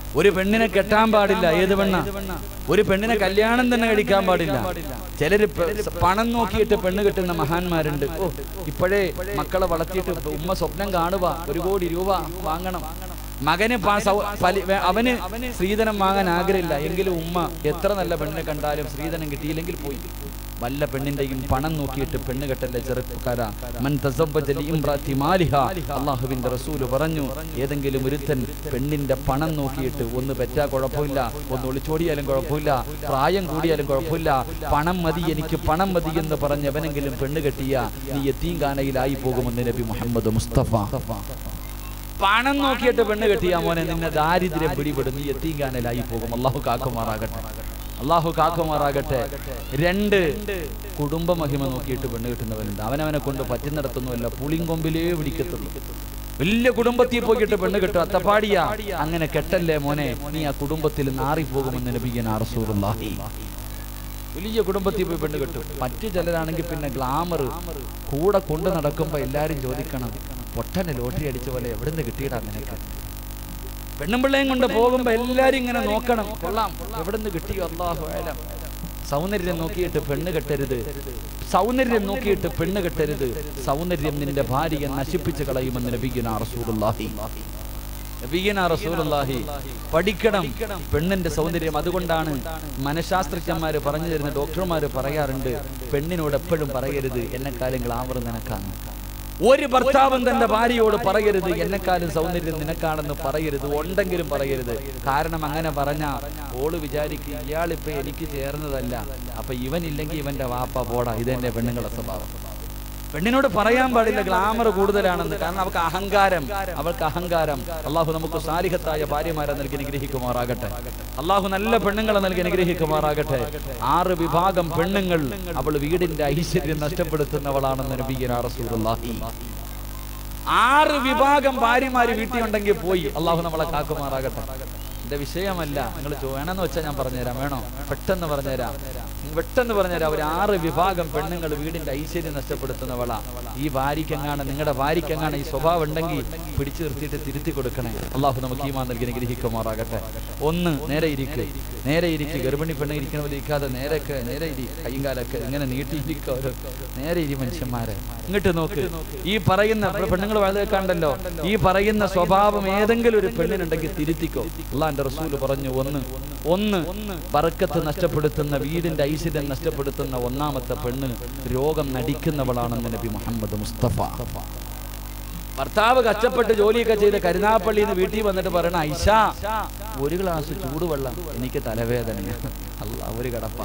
ഒരു പെണ്ണിനെ കെട്ടാൻ പാടില്ല ഏത് പെണ്ണ ഒരു പെണ്ണിനെ കല്യാണം തന്നെ കഴിക്കാൻ പാടില്ല ചിലര് പ- പണം നോക്കിയിട്ട് പെണ്ണ് കെട്ടുന്ന മഹാന്മാരുണ്ട് ഓ ഇപ്പോഴേ മക്കളെ വളർത്തിയിട്ട് ഉമ്മ സ്വപ്നം കാണുക ഒരു കോടി രൂപ വാങ്ങണം മകന് പാ- സൗ- പലി- വേ- അവന് സ്ത്രീധനം വാങ്ങാൻ ആഗ്രഹമില്ല എങ്കിലും ഉമ്മ എത്ര നല്ല പെണ്ണിനെ കണ്ടാലും സ്ത്രീധനം കിട്ടിയില്ലെങ്കിൽ പോയി വല്ല പെണ്ണിന്റെയും പണം നോക്കിയിട്ട് പെണ്ണ് കെട്ടല്ലേ ചെറുപ്പക്കാരാ മൻ തസവ്വജ ലിഇംറാത്തി മാലിഹ അള്ളാഹുവിന്റെ റസൂല് പറഞ്ഞു ഏതെങ്കിലും ഒരുത്തൻ പെണ്ണിന്റെ പണം നോക്കിയിട്ട് ഒന്ന് പെറ്റാ കുഴപ്പമില്ല ഒന്ന് ഒളിച്ചോടിയാലും കുഴപ്പമില്ല പ്രായം കൂടിയാലും കുഴപ്പമില്ല പണം മതി എനിക്ക് പണം മതി എന്ന് പറഞ്ഞ് എവനെങ്കിലും പെണ്ണ് കെട്ടിയ നീ എത്തീം കാനയിലായി പോകുമെന്ന് നബി മുഹമ്മദ് മുസ്തഫ പണം നോക്കിയിട്ട് പെണ്ണ് കെട്ടിയ മോനെ നിന്നെ ദാരിദ്ര്യം പിടിപെടും നീ എത്തീം കാനയിലായി പോകും അള്ളാഹു കാക്കുമാറാകട്ടെ അള്ളാഹു കാക്കുമാറാകട്ടെ രണ്ട് കുടുംബ മഹിമ നോക്കിയിട്ട് പെണ്ണ് കിട്ടുന്നവനുണ്ട് അവനവനെ കൊണ്ട് പറ്റുന്നിടത്തൊന്നുമല്ല പുളിങ്കൊമ്പിലേ പിടിക്കത്തുള്ളൂ വലിയ കുടുംബത്തിൽ പോയിട്ട് പെണ്ണ് കെട്ടും അത്തപ്പാടിയാ അങ്ങനെ കെട്ടല്ലേ മോനെ നീ ആ കുടുംബത്തിൽ നാറിപ്പോകുമെന്ന് നബിയൻ റസൂലുള്ളാഹി വലിയ കുടുംബത്തിൽ പോയി പെണ്ണ് കെട്ടും മറ്റു ചിലരാണെങ്കിൽ പിന്നെ ഗ്ലാമർ കൂടെ കൊണ്ടു നടക്കുമ്പോ എല്ലാരും ചോദിക്കണം പൊട്ടനെ ലോട്ടറി അടിച്ച പോലെ എവിടുന്ന് കിട്ടിയടാ നിനക്ക് പെണ്ണും പിള്ളയും കൊണ്ട് പോകുമ്പോ എല്ലാരും ഇങ്ങനെ നോക്കണം കൊള്ളാം എവിടുന്ന് കിട്ടിയോ അള്ളാഹു ആലം സൗന്ദര്യം നോക്കിയിട്ട് പെണ്ണ് കെട്ടരുത് സൗന്ദര്യം നോക്കിയിട്ട് പെണ്ണ് കെട്ടരുത് സൗന്ദര്യം നിന്റെ ഭാര്യയെ നശിപ്പിച്ച് കളയുമെന്ന് നബിഗുന റസൂലുള്ളാഹി നബിഗുന റസൂലുള്ളാഹി പഠിക്കണം പെണ്ണിന്റെ സൗന്ദര്യം അതുകൊണ്ടാണ് മനഃശാസ്ത്രജ്ഞന്മാര് പറഞ്ഞു തരുന്ന ഡോക്ടർമാര് പറയാറുണ്ട് പെണ്ണിനോട് എപ്പോഴും പറയരുത് എന്നെക്കാളും ഗ്ലാമർ നിനക്കാണ് ഒരു ഭർത്താവും തന്റെ ഭാര്യയോട് പറയരുത് എന്നെക്കാളും സൗന്ദര്യം നിനക്കാണെന്ന് പറയരുത് ഉണ്ടെങ്കിലും പറയരുത് കാരണം അങ്ങനെ പറഞ്ഞ ഓള് വിചാരിക്കും ഇയാളിപ്പോ എനിക്ക് ചേർന്നതല്ല അപ്പൊ ഇവനില്ലെങ്കിൽ ഇവന്റെ വാപ്പ പോടാ ഇതെന്റെ പെണ്ണുങ്ങളുടെ സ്വഭാവം പെണ്ണിനോട് പറയാൻ പാടില്ല ഗ്ലാമർ കൂടുതലാണെന്ന് കാരണം അവൾക്ക് അഹങ്കാരം അവൾക്ക് അഹങ്കാരം അള്ളാഹു നമുക്ക് സാലിഹത്തായ ഭാര്യമാരെ നൽകി അനുഗ്രഹിക്കുമാറാകട്ടെ അള്ളാഹു നല്ല പെണ്ണുങ്ങളെ നൽകി അനുഗ്രഹിക്കുമാറാകട്ടെ ആറ് വിഭാഗം പെണ്ണുങ്ങൾ അവൾ വീടിന്റെ ഐശ്വര്യം നഷ്ടപ്പെടുത്തുന്നവളാണെന്ന് നബിയന റസൂലുള്ളാഹി ആറ് വിഭാഗം ഭാര്യമാര് വീട്ടിലുണ്ടെങ്കിൽ പോയി അള്ളാഹു നമ്മളെ കാക്കുമാറാകട്ടെ എന്റെ വിഷയമല്ല നിങ്ങൾ വേണമെന്ന് വെച്ചാൽ ഞാൻ പറഞ്ഞുതരാം വേണോ പെട്ടെന്ന് പറഞ്ഞുതരാം പെട്ടെന്ന് പറഞ്ഞുതരാം ഒരു ആറ് വിഭാഗം പെണ്ണുങ്ങൾ വീടിന്റെ ഐശ്വര്യം നഷ്ടപ്പെടുത്തുന്നവളാ ഈ ഭാര്യക്കെങ്ങാണ് നിങ്ങളുടെ ഭാര്യക്കെങ്ങാണ് ഈ സ്വഭാവം ഉണ്ടെങ്കിൽ പിടിച്ചു നിർത്തിയിട്ട് തിരുത്തി കൊടുക്കണേ അള്ളാഹു നമുക്ക് ഈ മാ നൽകി അനുഗ്രഹിക്കുമാറാകട്ടെ ഒന്ന് നേരെ ഇരിക്ക് നേരെ ഇരിക്ക് ഗർഭിണി പെണ്ണ് ഇരിക്കണ പോലെ ഇരിക്കാതെ നേരെയൊക്കെ നേരെ ഇരി കൈയും കാലൊക്കെ ഇങ്ങനെ നീട്ടിയിരിക്കുക ഓരോ നേരെ ഇരി മനുഷ്യന്മാരെ ഇങ്ങോട്ട് നോക്ക് ഈ പറയുന്ന പെണ്ണുങ്ങൾ വഴുതേക്കാണ്ടല്ലോ ഈ പറയുന്ന സ്വഭാവം ഏതെങ്കിലും ഒരു പെണ്ണിനുണ്ടെങ്കിൽ തിരുത്തിക്കോ അള്ളാന്റെ റസൂല് പറഞ്ഞു ഒന്ന് ഒന്ന് ബറക്കത്ത് നഷ്ടപ്പെടുത്തുന്ന വീടിന്റെ ഐശ്വര്യം നഷ്ടപ്പെടുത്തുന്ന ഒന്നാമത്തെ പെണ്ണ് രോഗം നടിക്കുന്നവളാണെന്ന് നബി മുഹമ്മദ് മുസ്തഫ ഭർത്താവ് കഷ്ടപ്പെട്ട് ജോലിയൊക്കെ ചെയ്ത് കരുനാപ്പള്ളിയിൽ നിന്ന് വീട്ടിൽ വന്നിട്ട് പറയണ ഐഷ ഒരു ഗ്ലാസ് ചൂടുവെള്ളം എനിക്ക് തലവേദനയാണ് അല്ല ഒരു കടപ്പ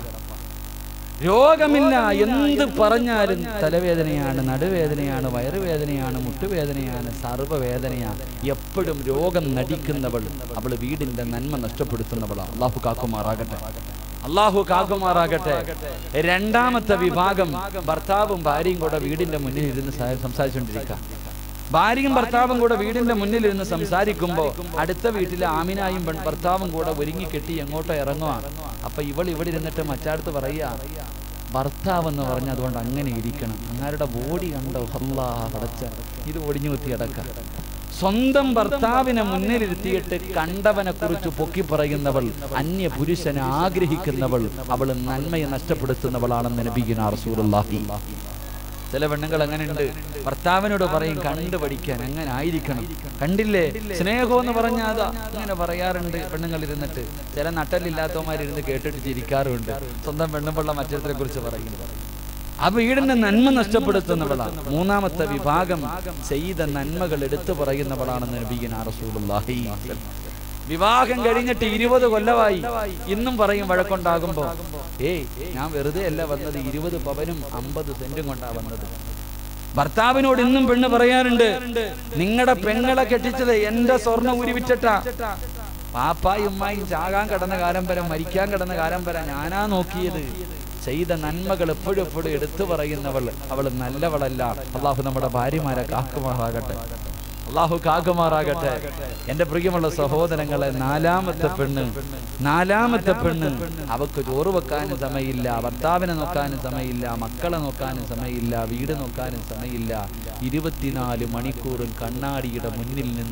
രോഗമില്ല എന്ത് പറഞ്ഞാലും തലവേദനയാണ് നടുവേദനയാണ് വയറുവേദനയാണ് മുട്ടുവേദനയാണ് സർവ്വവേദനയാണ് എപ്പോഴും രോഗം നടിക്കുന്നവൾ അവൾ വീടിന്റെ നന്മ നഷ്ടപ്പെടുത്തുന്നവളാണ് അള്ളാഹു കാക്കുമാറാകട്ടെ അള്ളാഹു കാക്കുമാറാകട്ടെ രണ്ടാമത്തെ വിഭാഗം ഭർത്താവും ഭാര്യയും കൂടെ വീടിന്റെ മുന്നിൽ ഇരുന്ന് സ- സംസാരിച്ചുകൊണ്ടിരിക്കുക ഭാര്യയും ഭർത്താവും കൂടെ വീടിന്റെ മുന്നിൽ ഇരുന്ന് സംസാരിക്കുമ്പോ അടുത്ത വീട്ടിലെ ആമിനായും പെൺ ഭർത്താവും കൂടെ ഒരുങ്ങി കെട്ടി എങ്ങോട്ടോ ഇറങ്ങുവാണ് അപ്പൊ ഇവൾ ഇവിടെ ഇരുന്നിട്ട് മറ്റാടത്ത് പറയാ ഭർത്താവ് എന്ന് പറഞ്ഞ അതുകൊണ്ട് അങ്ങനെ ഇരിക്കണം അങ്ങാരുടെ ബോഡി കണ്ടോ അല്ലാ അടച്ച ഇത് ഒടിഞ്ഞു കുത്തി അടക്ക സ്വന്തം ഭർത്താവിനെ മുന്നിലിരുത്തിയിട്ട് കണ്ടവനെ കുറിച്ച് പൊക്കി പറയുന്നവൾ അന്യ പുരുഷനെ ആഗ്രഹിക്കുന്നവൾ അവൾ നന്മയെ നഷ്ടപ്പെടുത്തുന്നവളാണെന്ന് നബിഗിന റസൂലുള്ളാഹി ചില പെണ്ണുങ്ങൾ അങ്ങനെ ഉണ്ട് ഭർത്താവിനോട് പറയും കണ്ടു പഠിക്കാൻ അങ്ങനെ ആയിരിക്കണം കണ്ടില്ലേ സ്നേഹം എന്ന് പറഞ്ഞാൽ അതാ അങ്ങനെ പറയാറുണ്ട് പെണ്ണുങ്ങൾ ഇരുന്നിട്ട് ചില നട്ടലില്ലാത്തവന്മാരിരുന്ന് കേട്ടിട്ട് ചിരിക്കാറുണ്ട് സ്വന്തം പെണ്ണുമ്പള്ള മറ്റൊരുത്തരെ കുറിച്ച് പറയുന്നു ആ വീടിന്റെ നന്മ നഷ്ടപ്പെടുത്തുന്നവളാണ് മൂന്നാമത്തെ വിഭാഗം ചെയ്ത നന്മകൾ എടുത്തു പറയുന്നവളാണെന്ന് നബീന റസൂലുള്ളാഹി വിവാഹം കഴിഞ്ഞിട്ട് ഇരുപത് കൊല്ലമായി ഇന്നും പറയും വഴക്കുണ്ടാകുമ്പോ ഏയ് ഞാൻ വെറുതെ അല്ല വന്നത് ഇരുപത് പവനും അമ്പത് സെന്റും കൊണ്ടാ വന്നത് ഭർത്താവിനോട് ഇന്നും പെണ്ണ് പറയാറുണ്ട് നിങ്ങളുടെ പെങ്ങളെ കെട്ടിച്ചത് എന്റെ സ്വർണ്ണ ഉരുവിച്ചിട്ടാ പാപ്പായും ഉമ്മായും ചാകാൻ കിടന്ന കാലം വരെ മരിക്കാൻ കിടന്ന കാലം വരെ ഞാനാ നോക്കിയത് ചെയ്ത നന്മകൾ എപ്പോഴും എപ്പോഴും എടുത്തു പറയുന്നവൾ അവൾ നല്ലവളല്ല അള്ളാഹു നമ്മുടെ ഭാര്യമാരെ കാക്കുമാറാകട്ടെ അള്ളാഹു കാക്കുമാറാകട്ടെ എന്റെ പ്രിയമുള്ള സഹോദരങ്ങളെ നാലാമത്തെ പെണ്ണ് നാലാമത്തെ പെണ്ണ് അവക്ക് ചോറ് വെക്കാനും സമയമില്ല ഭർത്താവിനെ നോക്കാനും സമയമില്ല മക്കളെ നോക്കാനും സമയമില്ല വീട് നോക്കാനും സമയമില്ല ഇരുപത്തിനാല് മണിക്കൂറും കണ്ണാടിയുടെ മുന്നിൽ നിന്ന്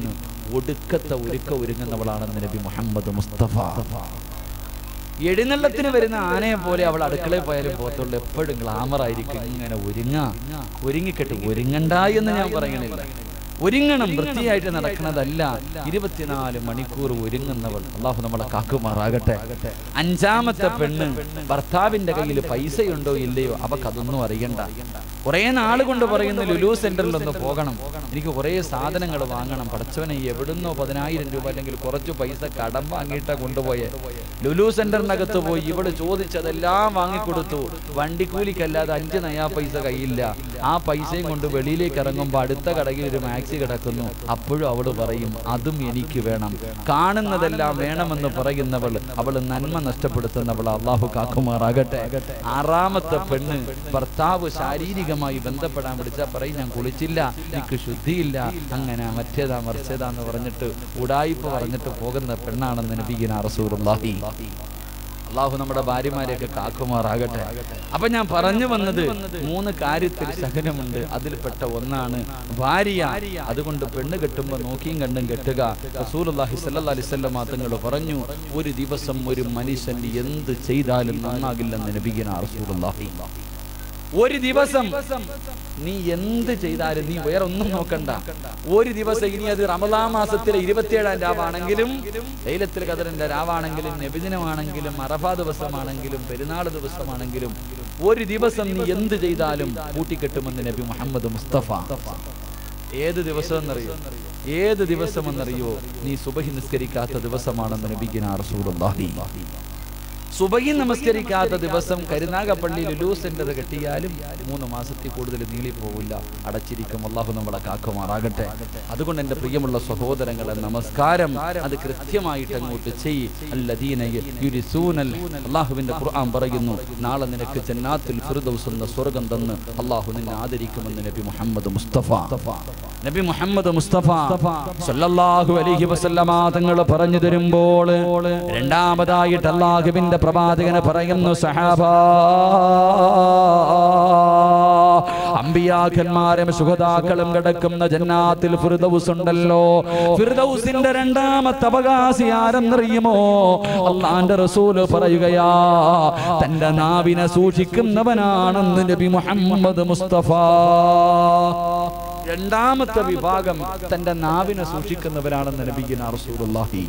ഒടുക്കത്തെ ഒരുക്ക ഒരുങ്ങുന്നവളാണെന്ന് നബി മുഹമ്മദ് മുസ്തഫ എഴുന്നള്ളത്തിന് വരുന്ന ആനയെ പോലെ അവൾ അടുക്കളയിൽ പോയാലും പോകത്തുള്ളൂ എപ്പോഴും ഗ്ലാമർ ആയിരിക്കും ഇങ്ങനെ ഒരുങ്ങ ഒരുങ്ങിക്കെട്ട് ഒരുങ്ങണ്ട എന്ന് ഞാൻ പറയണില്ല ഒരുങ്ങണം വൃത്തിയായിട്ട് നടക്കുന്നതല്ല ഇരുപത്തിനാല് മണിക്കൂർ ഒരുങ്ങുന്നവൾ അള്ളാഹു നമ്മളെ കാക്കുമാറാകട്ടെ അഞ്ചാമത്തെ പെണ്ണ് ഭർത്താവിന്റെ കയ്യിൽ പൈസയുണ്ടോ ഇല്ലയോ അവക്ക് അതൊന്നും അറിയണ്ട കുറെ നാള് കൊണ്ട് പറയുന്നു ലുലു സെന്ററിൽ ഒന്ന് പോകണം എനിക്ക് കുറെ സാധനങ്ങൾ വാങ്ങണം പടച്ചവനെ എവിടുന്നോ പതിനായിരം രൂപ അല്ലെങ്കിൽ കുറച്ച് പൈസ കടം വാങ്ങിയിട്ടാ കൊണ്ടുപോയെ ലുലു സെന്ററിനകത്ത് പോയി ഇവള് ചോദിച്ചതെല്ലാം വാങ്ങിക്കൊടുത്തു വണ്ടിക്കൂലിക്കല്ലാതെ അഞ്ച് നയാ പൈസ കയ്യില്ല ആ പൈസയും കൊണ്ട് വെളിയിലേക്ക് ഇറങ്ങുമ്പോൾ അടുത്ത കടയിൽ ഒരു മാക്സി കിടക്കുന്നു അപ്പോഴും അവള് പറയും അതും എനിക്ക് വേണം കാണുന്നതെല്ലാം വേണമെന്ന് പറയുന്നവൾ അവൾ നന്മ നഷ്ടപ്പെടുത്തുന്നവൾ അള്ളാഹു കാക്കുമാറാകട്ടെ ആറാമത്തെ പെണ്ണ് ഭർത്താവ് ശാരീരികമായി ബന്ധപ്പെടാൻ വിളിച്ചാൽ പറയും ഞാൻ കുളിച്ചില്ല എനിക്ക് ശുദ്ധിയില്ല അങ്ങനെ മറ്റേതാ മറിച്ചേതാ എന്ന് പറഞ്ഞിട്ട് ഉടായിപ്പ് പറഞ്ഞിട്ട് പോകുന്ന പെണ്ണാണെന്ന് നബീന റസൂലുള്ളാഹി അള്ളാഹു നമ്മുടെ ഭാര്യമാരെയൊക്കെ കാക്കുമാറാകട്ടെ അപ്പൊ ഞാൻ പറഞ്ഞു വന്നത് മൂന്ന് കാര്യത്തിൽ സഹനമുണ്ട് അതിൽപ്പെട്ട ഒന്നാണ് ഭാര്യ അതുകൊണ്ട് പെണ്ണ് കെട്ടുമ്പോ നോക്കിയും കണ്ടും കെട്ടുക റസൂലുള്ളാഹി സ്വല്ലല്ലാഹി അലൈഹി വസല്ലം തങ്ങൾ പറഞ്ഞു ഒരു ദിവസം ഒരു മനുഷ്യൻ എന്ത് ചെയ്താലും നന്നാകില്ലെന്ന് നബിഗിന റസൂലുള്ളാഹി ഒരു ദിവസം നീ എന്ത് ചെയ്താലും നീ വേറെ ഒന്നും നോക്കണ്ട ഒരു ദിവസം ഇനി അത് റമദാ മാസത്തിലെ ഇരുപത്തിയേഴാം രാവാണെങ്കിലും ലൈലത്തിൽ കദറിന്റെ രാവാണെങ്കിലും നബിദിനമാണെങ്കിലും അറഫാ ദിവസമാണെങ്കിലും പെരുന്നാൾ ദിവസമാണെങ്കിലും ഒരു ദിവസം നീ എന്ത് ചെയ്താലും കൂട്ടിക്കെട്ടുമെന്ന് നബി മുഹമ്മദ് മുസ്തഫ ഏത് ദിവസം എന്നറിയോ ഏത് ദിവസം എന്നറിയോ നീ സുബഹി നിസ്കരിക്കാത്ത ദിവസമാണെന്ന് നബിഗിന റസൂലുള്ളാഹി സുബഹി നമസ്കരിക്കാത്ത ദിവസം കരുനാഗപ്പള്ളി ലുലു സെന്റർ കെട്ടിയാലും മൂന്ന് മാസത്തിൽ കൂടുതൽ നീളിപ്പോവില്ല അടച്ചിരിക്കും അള്ളാഹു നമ്മളെ കാക്കുമാറാകട്ടെ അതുകൊണ്ട് എൻ്റെ പ്രിയമുള്ള സഹോദരങ്ങളെ നമസ്കാരം അത് കൃത്യമായിട്ട് അങ്ങോട്ട് ചെയ്യ് അല്ലദീന യുരിസൂനൽ അള്ളാഹുവിന്റെ ഖുർആൻ പറയുന്നു നാളെ നിനക്ക് ജന്നാത്തിൽ ഫിർദൗസ് എന്ന സ്വർഗം തന്ന് അള്ളാഹു നിന്നെ ആദരിക്കുമെന്ന് നബി മുഹമ്മദ് മുസ്തഫ നബി മുഹമ്മദ് മുസ്തഫ സല്ലല്ലാഹു അലൈഹി വസല്ലമ തങ്ങൾ പറഞ്ഞു തരുമ്പോൾ രണ്ടാമതായിട്ട് അള്ളാഹുവിന്റെ പ്രവാചകന് പറയുന്നു സഹാബ അമ്പിയാക്കന്മാരും സുഹതാക്കളും കിടക്കുന്ന ജന്നാത്തിൽ ഫിർദൗസ് ഉണ്ടല്ലോ ഫിർദൗസിന്റെ രണ്ടാമത്തെ അവകാശി ആരെന്നറിയുമോ അള്ളാന്റെ റസൂല് പറയുകയാ തന്റെ നാവിനെ സൂക്ഷിക്കുന്നവനാണെന്ന് നബി മുഹമ്മദ് മുസ്തഫ രണ്ടാമത്തെ വിഭാഗം തന്റെ നാവിനെ സൂക്ഷിക്കുന്നവരാണെന്ന് നബിഗിന റസൂലുള്ളാഹി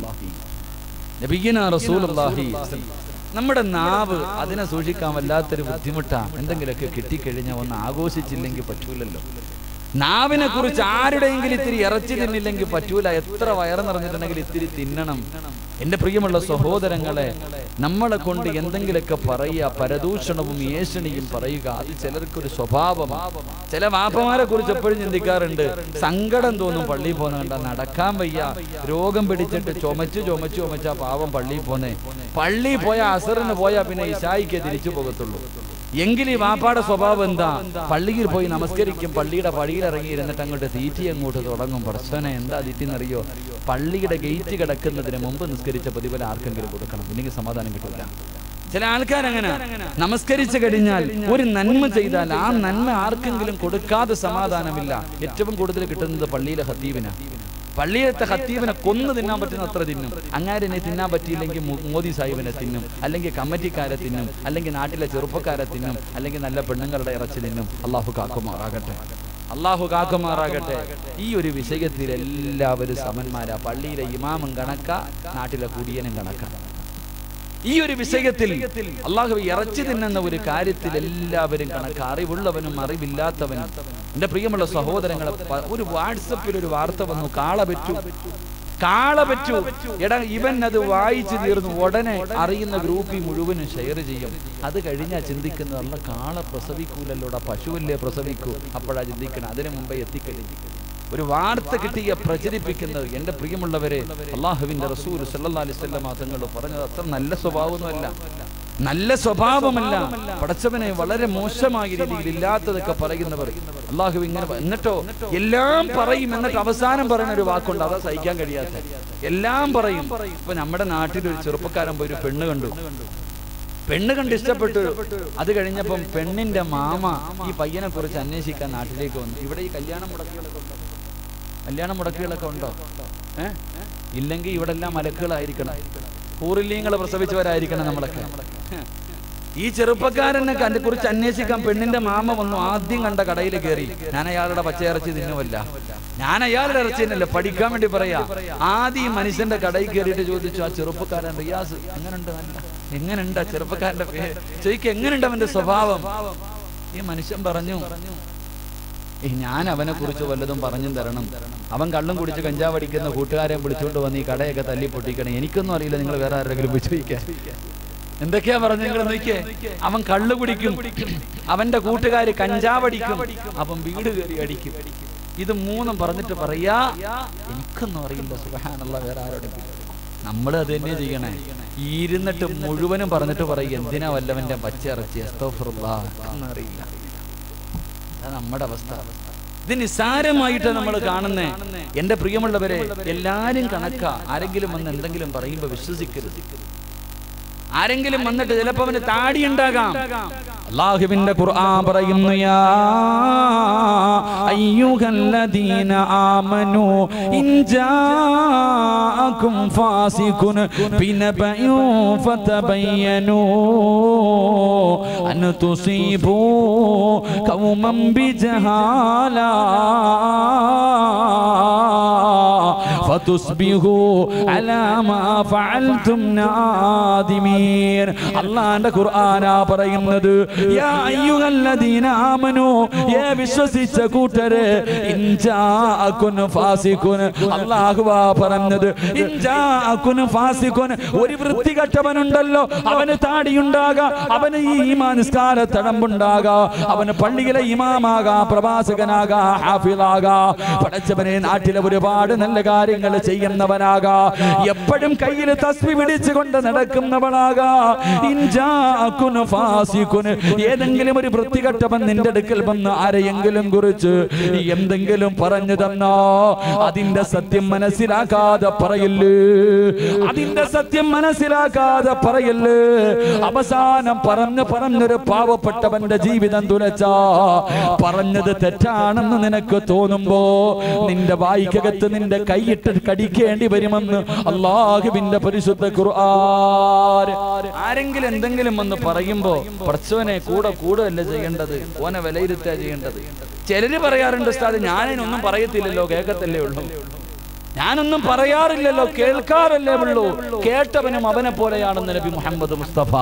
നബിഗിന റസൂലുള്ളാഹി നമ്മുടെ നാവ് അതിനെ സൂക്ഷിക്കാൻ വല്ലാത്തൊരു ബുദ്ധിമുട്ടാ എന്തെങ്കിലുമൊക്കെ കിട്ടിക്കഴിഞ്ഞാൽ ഒന്ന് ആഘോഷിച്ചില്ലെങ്കിൽ പറ്റൂലല്ലോ നാവിനെ കുറിച്ച് ആരുടെയെങ്കിലും ഇത്തിരി ഇറച്ചി തിന്നില്ലെങ്കിൽ പറ്റൂല എത്ര വയറ് നിറഞ്ഞിട്ടുണ്ടെങ്കിൽ ഇത്തിരി തിന്നണം എന്റെ പ്രിയമുള്ള സഹോദരങ്ങളെ നമ്മളെ കൊണ്ട് എന്തെങ്കിലുമൊക്കെ പറയുക പരദൂഷണവും ഏഷണിയും പറയുക അത് ചിലർക്കൊരു സ്വഭാവമാണ് ചില വാപ്പമാരെ കുറിച്ച് എപ്പോഴും ചിന്തിക്കാറുണ്ട് സങ്കടം തോന്നും പള്ളിയിൽ പോകുന്ന കണ്ട നടക്കാൻ വയ്യ രോഗം പിടിച്ചിട്ട് ചുമച്ച് ചുമച്ച് ചുമച്ചാ പാവം പള്ളിയിൽ പോന്നേ പള്ളിയിൽ പോയ അസറിന് പോയാ പിന്നെ ഇശായിക്ക് തിരിച്ചു പോകത്തുള്ളൂ എങ്കിൽ ഈ വാപ്പാടെ സ്വഭാവം എന്താ പള്ളിയിൽ പോയി നമസ്കരിക്കും പള്ളിയുടെ പടിയിൽ ഇറങ്ങി ഇരുന്നിട്ട് അങ്ങോട്ട് തീറ്റി അങ്ങോട്ട് തുടങ്ങും പടച്ചോനെ എന്താ തീറ്റിന്നറിയോ പള്ളിയുടെ ഗേറ്റ് കിടക്കുന്നതിന് മുമ്പ് നിസ്കരിച്ച പ്രതിഫലം ആർക്കെങ്കിലും കൊടുക്കണം ഇല്ലെങ്കിൽ സമാധാനം കിട്ടില്ല ചില ആൾക്കാരങ്ങനെ നമസ്കരിച്ചു കഴിഞ്ഞാൽ ഒരു നന്മ ചെയ്താൽ ആ നന്മ ആർക്കെങ്കിലും കൊടുക്കാതെ സമാധാനമില്ല ഏറ്റവും കൂടുതൽ കിട്ടുന്നത് പള്ളിയിലെ ഹത്തീവിനാ പള്ളിയിലത്തെ ഹത്തീബിനെ കൊന്നു തിന്നാൻ പറ്റുന്ന അത്ര തിന്നും അങ്ങാരിനെ തിന്നാൻ പറ്റിയില്ലെങ്കിൽ മോ- മോദി സാഹിബിനെ തിന്നും അല്ലെങ്കിൽ കമ്മിറ്റിക്കാരെ തിന്നും അല്ലെങ്കിൽ നാട്ടിലെ ചെറുപ്പക്കാരെ തിന്നും അല്ലെങ്കിൽ നല്ല പെണ്ണുങ്ങളുടെ ഇറച്ചി തിന്നും അള്ളാഹു കാക്കുമാറാകട്ടെ അള്ളാഹു കാക്കുമാറാകട്ടെ ഈ ഒരു വിഷയത്തിൽ എല്ലാവരും സമന്മാരാ പള്ളിയിലെ ഇമാമും കണക്ക നാട്ടിലെ കുടിയനും കണക്ക ഈ ഒരു വിഷയത്തിൽ അള്ളാഹു ഇറച്ചി തിന്നുന്ന ഒരു കാര്യത്തിൽ എല്ലാവരും കണക്ക് അറിവുള്ളവനും അറിവില്ലാത്തവനും എന്റെ പ്രിയമുള്ള സഹോദരങ്ങളെ പ- ഒരു വാട്സപ്പിൽ ഒരു വാർത്ത വന്നു കാള പറ്റു കാള പറ്റു എടാ ഇവൻ അത് വായിച്ചു തീർന്നു ഉടനെ അറിയുന്ന ഗ്രൂപ്പിൽ മുഴുവനും ഷെയർ ചെയ്യും അത് കഴിഞ്ഞാ ചിന്തിക്കുന്നത് അല്ല കാള പ്രസവിക്കൂലല്ലോടാ പശുവല്ലേ പ്രസവിക്കൂ അപ്പോഴാ ചിന്തിക്കണം അതിനു മുമ്പേ എത്തിക്കഴിഞ്ഞു ഒരു വാർത്ത കിട്ടിയ പ്രചരിപ്പിക്കുന്നത് എന്റെ പ്രിയമുള്ളവരെ അള്ളാഹുവിന്റെ റസൂൽ സല്ലല്ലാഹു അലൈഹി വസല്ലമ തങ്ങൾ പറഞ്ഞത് അത്ര നല്ല സ്വഭാവമൊന്നുമല്ല നല്ല സ്വഭാവമല്ല പടച്ചവനെ വളരെ മോശമായ രീതിയിൽ ഇല്ലാത്തതൊക്കെ പറയുന്നവർ അള്ളാഹു ഇങ്ങനെ പ- എന്നിട്ടോ എല്ലാം പറയും എന്നിട്ട് അവസാനം പറയുന്ന ഒരു വാക്കുണ്ട് അതാ സഹിക്കാൻ കഴിയാത്ത എല്ലാം പറയും ഇപ്പൊ നമ്മുടെ നാട്ടിൽ ഒരു ചെറുപ്പക്കാരൻ പോയി ഒരു പെണ്ണ് കണ്ടു പെണ്ണ് കണ്ട് ഇഷ്ടപ്പെട്ടു അത് കഴിഞ്ഞപ്പം പെണ്ണിന്റെ മാമ ഈ പയ്യനെ കുറിച്ച് അന്വേഷിക്കാൻ നാട്ടിലേക്ക് വന്നു ഇവിടെ ഈ കല്യാണം മുടക്കുകളൊക്കെ ഉണ്ടോ കല്യാണം മുടക്കുകളൊക്കെ ഉണ്ടോ ഏ ഇല്ലെങ്കിൽ ഇവിടെ എല്ലാം മലക്കുകളായിരിക്കണം ഹൂറില്ലീങ്ങളെ പ്രസവിച്ചവരായിരിക്കണം നമ്മളൊക്കെ ഈ ചെറുപ്പക്കാരനെ കണ്ടെ കുറിച്ച് അന്വേഷിക്കാൻ പെണ്ണിന്റെ മാമ വന്നു ആദ്യം കണ്ട കടയിൽ കയറി ഞാൻ അയാളുടെ പച്ചയിറച്ചി തിന്നുമല്ല ഞാൻ അയാളുടെ ഇറച്ചി തന്നെയല്ല പഠിക്കാൻ വേണ്ടി പറയാ ആദ്യം ഈ മനുഷ്യന്റെ കടയിൽ കയറിയിട്ട് ചോദിച്ചു ആ ചെറുപ്പക്കാരൻ റിയാസ് എങ്ങനെയുണ്ട് നല്ല എങ്ങനെയുണ്ട് ആ ചെറുപ്പക്കാരന്റെ പേര് ചോദിക്കും എങ്ങനെയുണ്ട് അവന്റെ സ്വഭാവം ഈ മനുഷ്യൻ പറഞ്ഞു "ഏ, ഞാൻ അവനെ കുറിച്ച് വല്ലതും പറഞ്ഞും തരണം അവൻ കള്ളും കുടിച്ച് കഞ്ചാവ് അടിക്കുന്ന കൂട്ടുകാരെ വിളിച്ചുകൊണ്ട് വന്ന് ഈ കടയൊക്കെ തല്ലി പൊട്ടിക്കണം എനിക്കൊന്നും അറിയില്ല നിങ്ങൾ വേറെ ആരെങ്കിലും പോയി ചോദിക്കാൻ എന്തൊക്കെയാ പറഞ്ഞു നിങ്ങൾ നോക്കിയേ അവൻ കള്ളു കുടിക്കും അവന്റെ കൂട്ടുകാര് കഞ്ചാവടിക്കും അവൻ വീട് കയറി അടിക്കും ഇത് മൂന്നും പറഞ്ഞിട്ട് പറയാ എനിക്കൊന്നും അറിയില്ല സുഖാനുള്ള വേറെ ആരോടും നമ്മൾ അത് തന്നെ ചെയ്യണേ ഇരുന്നിട്ട് മുഴുവനും പറഞ്ഞിട്ട് പറയും എന്തിനാ വല്ലവന്റെ പച്ച ഇറച്ചി എന്നറിയില്ല അതാ നമ്മുടെ അവസ്ഥ ഇത് നിസ്സാരമായിട്ട് നമ്മൾ കാണുന്നേ എന്റെ പ്രിയമുള്ളവരെ എല്ലാരും കണക്ക ആരെങ്കിലും വന്ന് എന്തെങ്കിലും പറയുമ്പോ വിശ്വസിക്കരുത് ആരെങ്കിലും വന്നിട്ട് ചിലപ്പോ അവന് താടി ഉണ്ടാകാം അള്ളാഹുവിന്റെ ഖുർആൻ പറയുന്നു യാ അയ്യുഹല്ലദീന ആമനു ഇൻ ജാഅകും ഫാസിഖുൻ ബിനബഇൻ ഫതബയ്യനു അൻ തുസീബു ഖൗമൻ ബിജഹാല فتصبحوا على ما فعلتم نادمين അള്ളാന്റെ ഖുർആനാ പറയുന്നത് യാ അയ്യുഹല്ലദീന ആമനു യേ വിശ്വസിച്ച കൂട്ടരെ ഇൻജാഅകുൻ ഫാസിഖുൻ അല്ലാഹുവാ പറഞ്ഞത് ഇൻജാഅകുൻ ഫാസിഖുൻ ഒരു വൃത്തികെട്ടവനുണ്ടല്ലോ അവന് താടിയുണ്ടാകാം അവന് ഈ ഈമാൻ നിസ്കാര തടമ്പുണ്ടാകാം അവന് പള്ളിയിലെ ഇമാമാകാം പ്രവാസകനാകാ ഹാഫിളാകാ പടച്ചവനെ നാട്ടിലെ ഒരുപാട് നല്ല കാര്യങ്ങൾ ചെയ്യുന്നവനാകാ എപ്പോഴും കയ്യിൽ തസ്ബി പിടിച്ചുകൊണ്ട് നടക്കുന്നവനാകാ ഇൻജാഅകുൻ ഫാസിഖുൻ ഏതെങ്കിലും ഒരു വൃത്തികെട്ടവൻ നിന്റെ അടുക്കൽ വന്ന് ആരെയെങ്കിലും കുറിച്ച് എന്തെങ്കിലും പറഞ്ഞു തന്നോ അതിന്റെ സത്യം മനസ്സിലാക്കാതെ പറയില്ലേ അതിന്റെ സത്യം മനസ്സിലാക്കാതെ പറയില്ലേ അവസാനം പറഞ്ഞു പറഞ്ഞൊരു പാവപ്പെട്ടവന്റെ ജീവിതം തുലച്ചാ പറഞ്ഞത് തെറ്റാണെന്ന് നിനക്ക് തോന്നുമ്പോ നിന്റെ വായിക്കകത്ത് നിന്റെ കൈയിട്ട് കടിക്കേണ്ടി വരുമെന്ന് അള്ളാഹുവിന്റെ പരിശുദ്ധ ഖുർആൻ ആരെങ്കിലും എന്തെങ്കിലും വന്ന് പറയുമ്പോ പഠിച്ചവനെ കൂടെ കൂടുകയല്ല ചെയ്യേണ്ടത് ഓനെ വിലയിരുത്തുക ചെയ്യേണ്ടത് ചിലര് പറയാറുണ്ട് ഉസ്താദ് ഞാനതിനൊന്നും പറയത്തില്ലല്ലോ കേൾക്കത്തല്ലേ ഉള്ളൂ ഞാനൊന്നും പറയാറില്ലല്ലോ കേൾക്കാറല്ലേ ഉള്ളൂ കേട്ടവനും അവനെ പോലെയാണെന്ന് നബി മുഹമ്മദ് മുസ്തഫ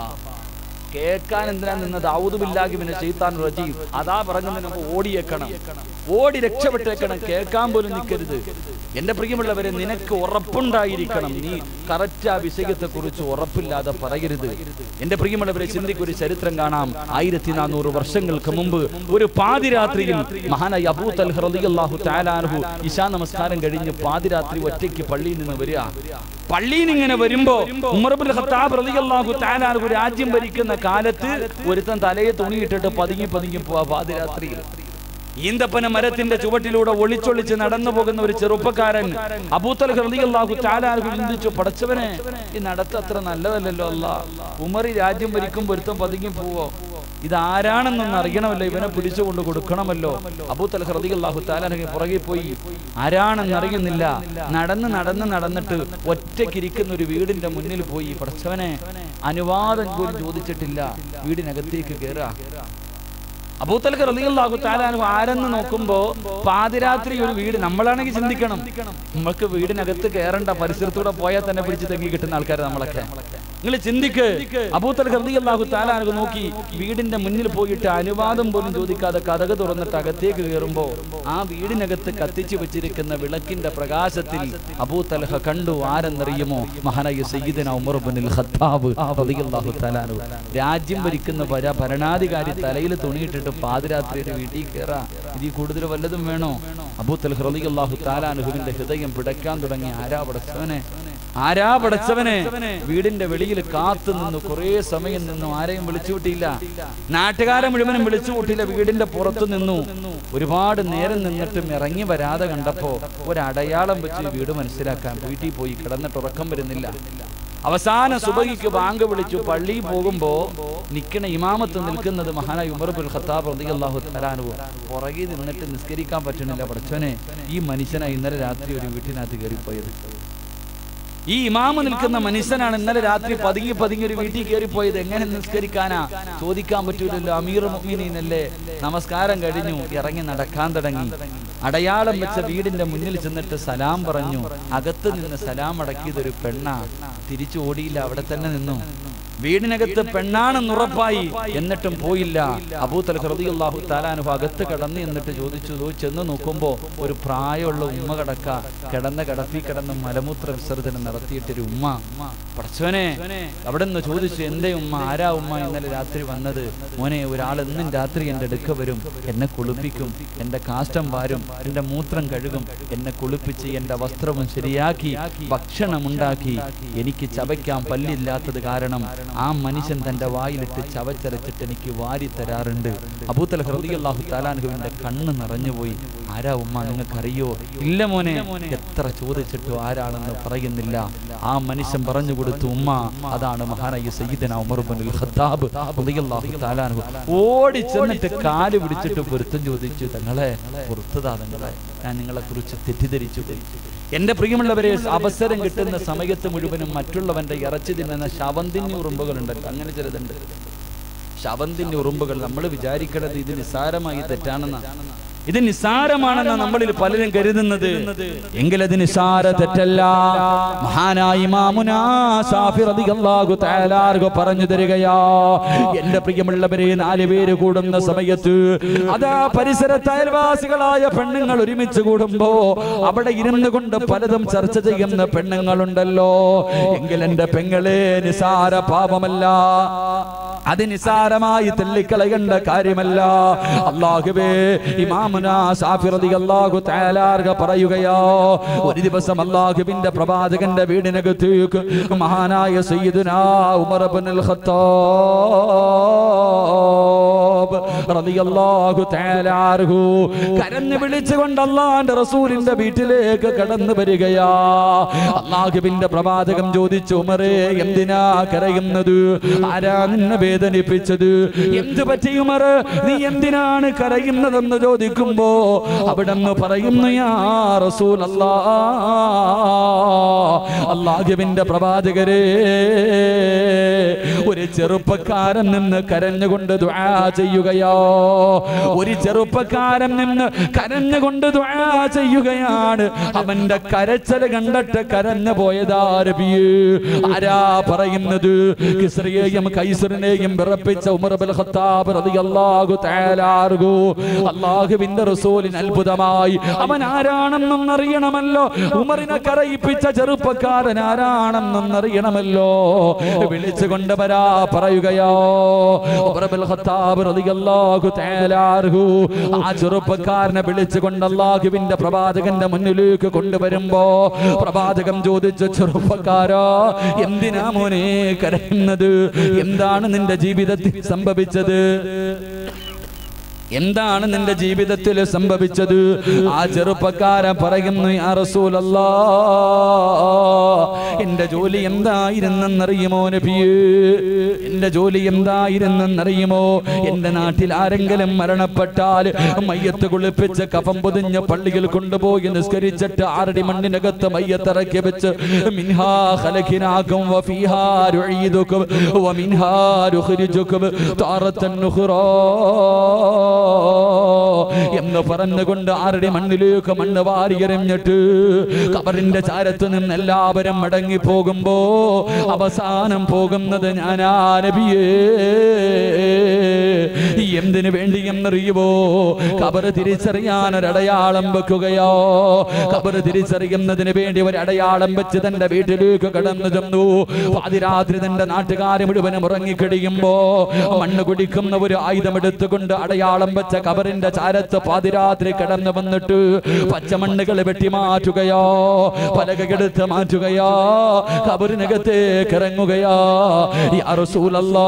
കേൾക്കാൻ എന്തിനാ നിന്നത് ഔദുബില്ലാഹി പിന്നെ ചെയ്താൻ റജീം അതാ പറഞ്ഞതിന് മുമ്പ് ഓടിയേക്കണം ഓടി രക്ഷപ്പെട്ടേക്കണം കേൾക്കാൻ പോലും നിൽക്കരുത് എന്റെ പ്രിയമുള്ളവരെ നിനക്ക് ഉറപ്പുണ്ടായിരിക്കണം നീ കറക്റ്റ് ആ വിഷയത്തെ കുറിച്ച് ഉറപ്പില്ലാതെ പറയരുത് എന്റെ പ്രിയമുള്ളവരെ ചിന്തിക്കൊരു ചരിത്രം കാണാം ആയിരത്തി നാനൂറ് വർഷങ്ങൾക്ക് മുമ്പ് ഒരു പാതിരാത്രിയിൽ മഹാനായി അബൂ തൽഹ് റളിയല്ലാഹു തആലാഹു ഇശാ നമസ്കാരം കഴിഞ്ഞ് പാതിരാത്രി ഒറ്റയ്ക്ക് പള്ളിയിൽ നിന്ന് വരിക പള്ളിയിൽ നിന്ന് ഇങ്ങനെ വരുമ്പോ ഉമർബുൽ ഖത്താബ് റളിയല്ലാഹു തആലാഹു രാജ്യം ഭരിക്കുന്ന കാലത്ത് ഒരുത്തൻ തലയെ തുണിയിട്ടിട്ട് പതുങ്ങി പതുങ്ങി പോവാ പാതിരാത്രിയിൽ ഈന്തപ്പന മരത്തിന്റെ ചുവട്ടിലൂടെ ഒളിച്ചൊളിച്ച് നടന്നു പോകുന്ന ഒരു ചെറുപ്പക്കാരൻ അബൂത്തൽ ഹൃദയല്ലാഹു ചാലാഹു ചിന്തിച്ചു പടച്ചവനെ ഈ നടത്ത അത്ര നല്ലതല്ലല്ലോ അല്ല ഉമറി രാജ്യം ഭരിക്കും പൊരുത്തം പതുങ്ങി പോവോ ഇതാരാണെന്നൊന്ന് അറിയണമല്ലോ ഇവനെ പിടിച്ചുകൊണ്ട് കൊടുക്കണമല്ലോ അബൂത്തൽ ഹൃദയല്ലാഹു താലാഹു പുറകെ പോയി ആരാണെന്ന് അറിയുന്നില്ല നടന്ന് നടന്ന് നടന്നിട്ട് ഒറ്റയ്ക്കിരിക്കുന്ന ഒരു വീടിന്റെ മുന്നിൽ പോയി പടച്ചവനെ അനുവാദം പോലും ചോദിച്ചിട്ടില്ല വീടിനകത്തേക്ക് കയറാ അബൂത്തൽക്ക് റളിയല്ലാഹു തആലാഹു ആരെന്ന് നോക്കുമ്പോ പാതിരാത്രി ഒരു വീട് നമ്മളാണെങ്കിൽ ചിന്തിക്കണം നമ്മൾക്ക് വീടിനകത്ത് കയറണ്ട പരിസരത്തൂടെ പോയാൽ തന്നെ പിടിച്ച് തെങ്ങി കിട്ടുന്ന ആൾക്കാർ നമ്മളൊക്കെ നിങ്ങൾ ചിന്തിക്ക് അബൂത്തൽ റളിയല്ലാഹു തആലാഹു നോക്കി വീടിന്റെ മുന്നിൽ പോയിട്ട് അനുവാദം പോലും ചോദിക്കാതെ കഥക് തുറന്നിട്ട് അകത്തേക്ക് കയറുമ്പോ ആ വീടിനകത്ത് കത്തിച്ചു വെച്ചിരിക്കുന്ന വിളക്കിന്റെ പ്രകാശത്തിൽ അബൂത്തൽഹ കണ്ടു ആരെന്നറിയുമോ മഹാനായ സയ്യിദന ഉമർ ഇബ്നുൽ ഖത്താബ് റളിയല്ലാഹു തആലാഹു രാജ്യം ഭരിക്കുന്ന ഭര- ഭരണാധികാരി തലയിൽ തുണിയിട്ടിട്ട് പാതിരാത്രിയുടെ വീട്ടിൽ കയറാ ഇതിൽ കൂടുതൽ വല്ലതും വേണോ അബൂത്തൽ ഹൃദയല്ലാഹു താലാനുഹുവിന്റെ ഹൃദയം പിടയ്ക്കാൻ തുടങ്ങി ആരാ പടച്ചവനെ ആരാ പടച്ചവനെ വീടിന്റെ വെളിയിൽ കാത്തു നിന്നു കുറെ സമയം നിന്നു ആരെയും വിളിച്ചു കൂട്ടിയില്ല നാട്ടുകാരെ മുഴുവനും വിളിച്ചു കൂട്ടിയില്ല വീടിന്റെ പുറത്തു നിന്നു ഒരുപാട് നേരം നിന്നിട്ടും ഇറങ്ങി വരാതെ കണ്ടപ്പോ ഒരടയാളം വെച്ച് വീട് മനസ്സിലാക്കാൻ വീട്ടിൽ പോയി കിടന്നിട്ട് ഉറക്കം വരുന്നില്ല അവസാന സുബഹിക്ക് ബാങ്ക് വിളിച്ചു പള്ളിയിൽ പോകുമ്പോ നിക്കണ ഇമാമത്ത് നിൽക്കുന്നത് മഹാനായ ഉമർബുൽ ഖത്താബ് റളിയല്ലാഹു തആലാനു പുറകിൽ നിന്നിട്ട് നിസ്കരിക്കാൻ പറ്റണില്ല പഠിച്ചോനെ ഈ മനുഷ്യനാ ഇന്നലെ രാത്രി ഒരു വീട്ടിനകത്ത് കയറിപ്പോയത് ഈ ഇമാമ നിൽക്കുന്ന മനുഷ്യനാണ് ഇന്നലെ രാത്രി പതുങ്ങി പതുങ്ങി ഒരു വീട്ടിൽ കയറിപ്പോയത് എങ്ങനെ നിസ്കരിക്കാനാ ചോദിക്കാൻ പറ്റൂലല്ലോ അമീർ മുഅ്മിനീനല്ലേ നമസ്കാരം കഴിഞ്ഞു ഇറങ്ങി നടക്കാൻ തുടങ്ങി അടയാളം വെച്ച വീടിന്റെ മുന്നിൽ ചെന്നിട്ട് സലാം പറഞ്ഞു അകത്ത് നിന്ന് സലാം അടക്കിയത് ഒരു പെണ്ണാ തിരിച്ചു ഓടിയില്ല അവിടെ തന്നെ നിന്നു വീടിനകത്ത് പെണ്ണാണെന്ന് ഉറപ്പായി എന്നിട്ടും പോയില്ല അബൂത്തൽ ഹൃദയല്ലാഹു താലാനുഭ അകത്ത് കിടന്ന് എന്നിട്ട് ചോദിച്ചു "ദോ ചെന്ന് നോക്കുമ്പോ ഒരു പ്രായമുള്ള ഉമ്മ കിടക്ക കിടന്ന കിടപ്പി കിടന്ന് മലമൂത്ര വിസർജനം നടത്തിയിട്ടൊരു ഉമ്മ പടച്ചോനെ അവിടെ നിന്ന് ചോദിച്ചു എന്തേ ഉമ്മ ആരാ ഉമ്മ ഇന്നലെ രാത്രി വന്നത് മോനെ ഒരാൾ എന്നും രാത്രി എൻ്റെ അടുക്ക വരും എന്നെ കുളിപ്പിക്കും എൻ്റെ കാഷ്ടം വാരും എൻ്റെ മൂത്രം കഴുകും എന്നെ കുളിപ്പിച്ച് എൻ്റെ വസ്ത്രവും ശരിയാക്കി ഭക്ഷണമുണ്ടാക്കി എനിക്ക് ചവയ്ക്കാൻ പല്ലില്ലാത്തത് കാരണം ആ മനുഷ്യൻ തന്റെ വായിലിട്ട് ചവച്ചരച്ചിട്ട് എനിക്ക് വാരി തരാറുണ്ട് അബൂത്തൽ ഹൃദയല്ലാഹു താലാൻഹുവിന്റെ കണ്ണ് നിറഞ്ഞുപോയി ആരാ ഉമ്മ നിങ്ങൾക്കറിയോ ഇല്ല മോനെ എത്ര ചോദിച്ചിട്ടും ആരാണെന്ന് പറയുന്നില്ല ആ മനുഷ്യൻ പറഞ്ഞു കൊടുത്തു ഉമ്മ അതാണ് മഹാനായ സയ്യിദന ഉമർ ബിനുൽ ഖത്താബ് റളിയല്ലാഹു താലാൻഹു ഓടി ചെന്നിട്ട് കാല് പിടിച്ചിട്ട് പൊരുത്തം ചോദിച്ചു തങ്ങളെ പുറത്തതാ തങ്ങളെ ഞാൻ നിങ്ങളെ കുറിച്ച് തെറ്റിദ്ധരിച്ചു പോയി എന്റെ പ്രിയമുള്ളവരെ അവസരം കിട്ടുന്ന സമയത്ത് മുഴുവനും മറ്റുള്ളവന്റെ ഇറച്ചി തിന്നുന്ന ശവന്തിന് ഉറുമ്പുകളുണ്ടല്ലോ അങ്ങനെ ചിലതുണ്ട് ശവന്തിന്റെ ഉറുമ്പുകൾ നമ്മൾ വിചാരിക്കണത് ഇത് നിസ്സാരമായി തെറ്റാണെന്ന ഇത് നിസ്സാരമാണെന്ന് നമ്മളിൽ പലരും കരുതുന്നത് എങ്കിലത് നിസ്സാര തെറ്റല്ല മഹാനായ ഇമാമുനാ ഷാഫി റളിയല്ലാഹു തആല ആർക്കോ പറഞ്ഞു തരികയാ എന്റെ പ്രിയമുള്ളവരെ നാല് പേര് കൂടുന്ന സമയത്ത് അതാ പരിസരത്ത് അയൽവാസികളായ പെണ്ണുങ്ങൾ ഒരുമിച്ച് കൂടുമ്പോ അവിടെ ഇരുന്ന് കൊണ്ട് പലതും ചർച്ച ചെയ്യുന്ന പെണ്ണുങ്ങളുണ്ടല്ലോ എങ്കിൽ എന്റെ പെങ്ങളെ നിസാര പാപമല്ല അത് നിസാരമായി തള്ളിക്കളയേണ്ട കാര്യമല്ല അള്ളാഹുവേ ഇമാമുനാ ഷാഫി റളിയല്ലാഹു തആല ആർക പറയുകയോ ഒരു ദിവസം അള്ളാഹുവിന്റെ പ്രവാചകന്റെ വീടിനകത്തേക്ക് മഹാനായ സയ്യിദുനാ ഉമർ ഇബ്നുൽ ഖത്താബ് റളിയല്ലാഹു തആല അൻഹു കരഞ്ഞു വിളിച്ചുകൊണ്ട് അള്ളാന്റെ റസൂലിന്റെ വീട്ടിലേക്ക് കടന്നു വരികയാ അള്ളാഹുവിന്റെ പ്രവാചകം ചോദിച്ചു ഉമറേ എന്തിനാ കരയുന്നത് ആരാ നിന്നെ വേദനിപ്പിച്ചത് എന്ത് പറ്റി ഉമർ നീ എന്തിനാണ് കരയുന്നതെന്ന് ചോദിക്കുമ്പോ അവിടെ നിന്ന് പറയുന്നു യാ റസൂൽ അള്ളാഹുവിന്റെ പ്രവാചകരെ ഒരു ചെറുപ്പക്കാരൻ നിന്ന് കരഞ്ഞുകൊണ്ട് ദുആ ചെയ്യുകയോ ഒരു ചെറുപ്പക്കാരൻ നിന്ന് കരഞ്ഞുകൊണ്ട് ദുആ ചെയ്യുകയാണ് അവന്റെ കരച്ചൽ കണ്ടിട്ട് കരഞ്ഞു പോയതാരബിയേ ആരാ പറയുന്നത് കിസ്രയെയും കൈസറിനെയും വിറപ്പിച്ച ഉമർ ബിൻ ഖത്താബ് റളിയല്ലാഹു തആല അൻഹു അല്ലാഹുവിന്റെ റസൂലിന് അത്ഭുതമായി അവൻ ആരാണെന്നും അറിയണമല്ലോ ഉമറിനെ കരയിപ്പിച്ച ചെറുപ്പക്കാരൻ ആരാണെന്നും അറിയണമല്ലോ വിളിച്ചുകൊണ്ട് വരാ പറയുകയോ ഉമർ ബിൻ ഖത്താബ് റളിയല്ലാഹു തആല അൻഹു ആ ചെറുപ്പക്കാരനെ വിളിച്ചുകൊണ്ട് അല്ലാഹുവിന്റെ പ്രവാചകന്റെ മുന്നിലേക്ക് കൊണ്ടുവരുമ്പോ പ്രവാചകം ചോദിച്ച ചെറുപ്പക്കാരോ എന്തിനാ മോനെ കരയുന്നത് എന്താണ് നിന്റെ ജീവിതത്തിൽ സംഭവിച്ചത് എന്താണ് നിന്റെ ജീവിതത്തിൽ സംഭവിച്ചത് ആ ചെറുപ്പക്കാരൻ പറയുന്നു യാ റസൂലല്ലാ എന്റെ ജോലി എന്തായിരുന്നെന്നറിയുമോ നബിയേ എന്റെ ജോലി എന്തായിരുന്നെന്നറിയുമോ എന്റെ നാട്ടിൽ ആരെങ്കിലും മരണപ്പെട്ടാൽ മയ്യത്ത് കുളിപ്പിച്ച് കഫം പൊതിഞ്ഞ് പള്ളിയിൽ കൊണ്ടുപോയി നിസ്കരിച്ചിട്ട് ആറടി മണ്ണിനകത്ത് മയ്യത്തിറക്കി വെച്ച് മിൻഹാ ഖലഖിനാകും വഫീഹാ നുഈദുകും വമിൻഹാ നുഖ്രിജുകും താറത്തൻ നുഖ്റാ എന്ന് പറഞ്ഞുകൊണ്ട് ആരുടെ മണ്ണിലേക്ക് മണ്ണ് വാരിയെറിഞ്ഞിട്ട് കബറിന്റെ ചാരത്ത് നിന്ന് എല്ലാവരും മടങ്ങി പോകുമ്പോ അവസാനം പോകുന്നത് ഞാനാ നബിയേ എന്തിനു വേണ്ടി എന്നറിയുമോ കബറ് തിരിച്ചറിയാൻ ഒരടയാളം വെക്കുകയോ കബറ് തിരിച്ചറിയുന്നതിന് വേണ്ടി ഒരു അടയാളം വെച്ച് തന്റെ വീട്ടിലേക്ക് കടന്നു ചെന്നു പാതിരാത്രി തന്റെ നാട്ടുകാരെ മുഴുവനും ഉറങ്ങിക്കഴിയുമ്പോ മണ്ണ് കുടിക്കുന്ന ഒരു ആയുധം എടുത്തുകൊണ്ട് അടയാളം വെച്ച കബറിന്റെ ചാരത്ത് പാതിരാത്രി കിടന്നു വന്നിട്ട് പച്ചമണ്ണുകൾ വെട്ടി മാറ്റുകയോ പലകെടുത്ത് മാറ്റുകയോ കബറിനകത്തേക്ക് ഇറങ്ങുകയോ യാ റസൂലല്ലാ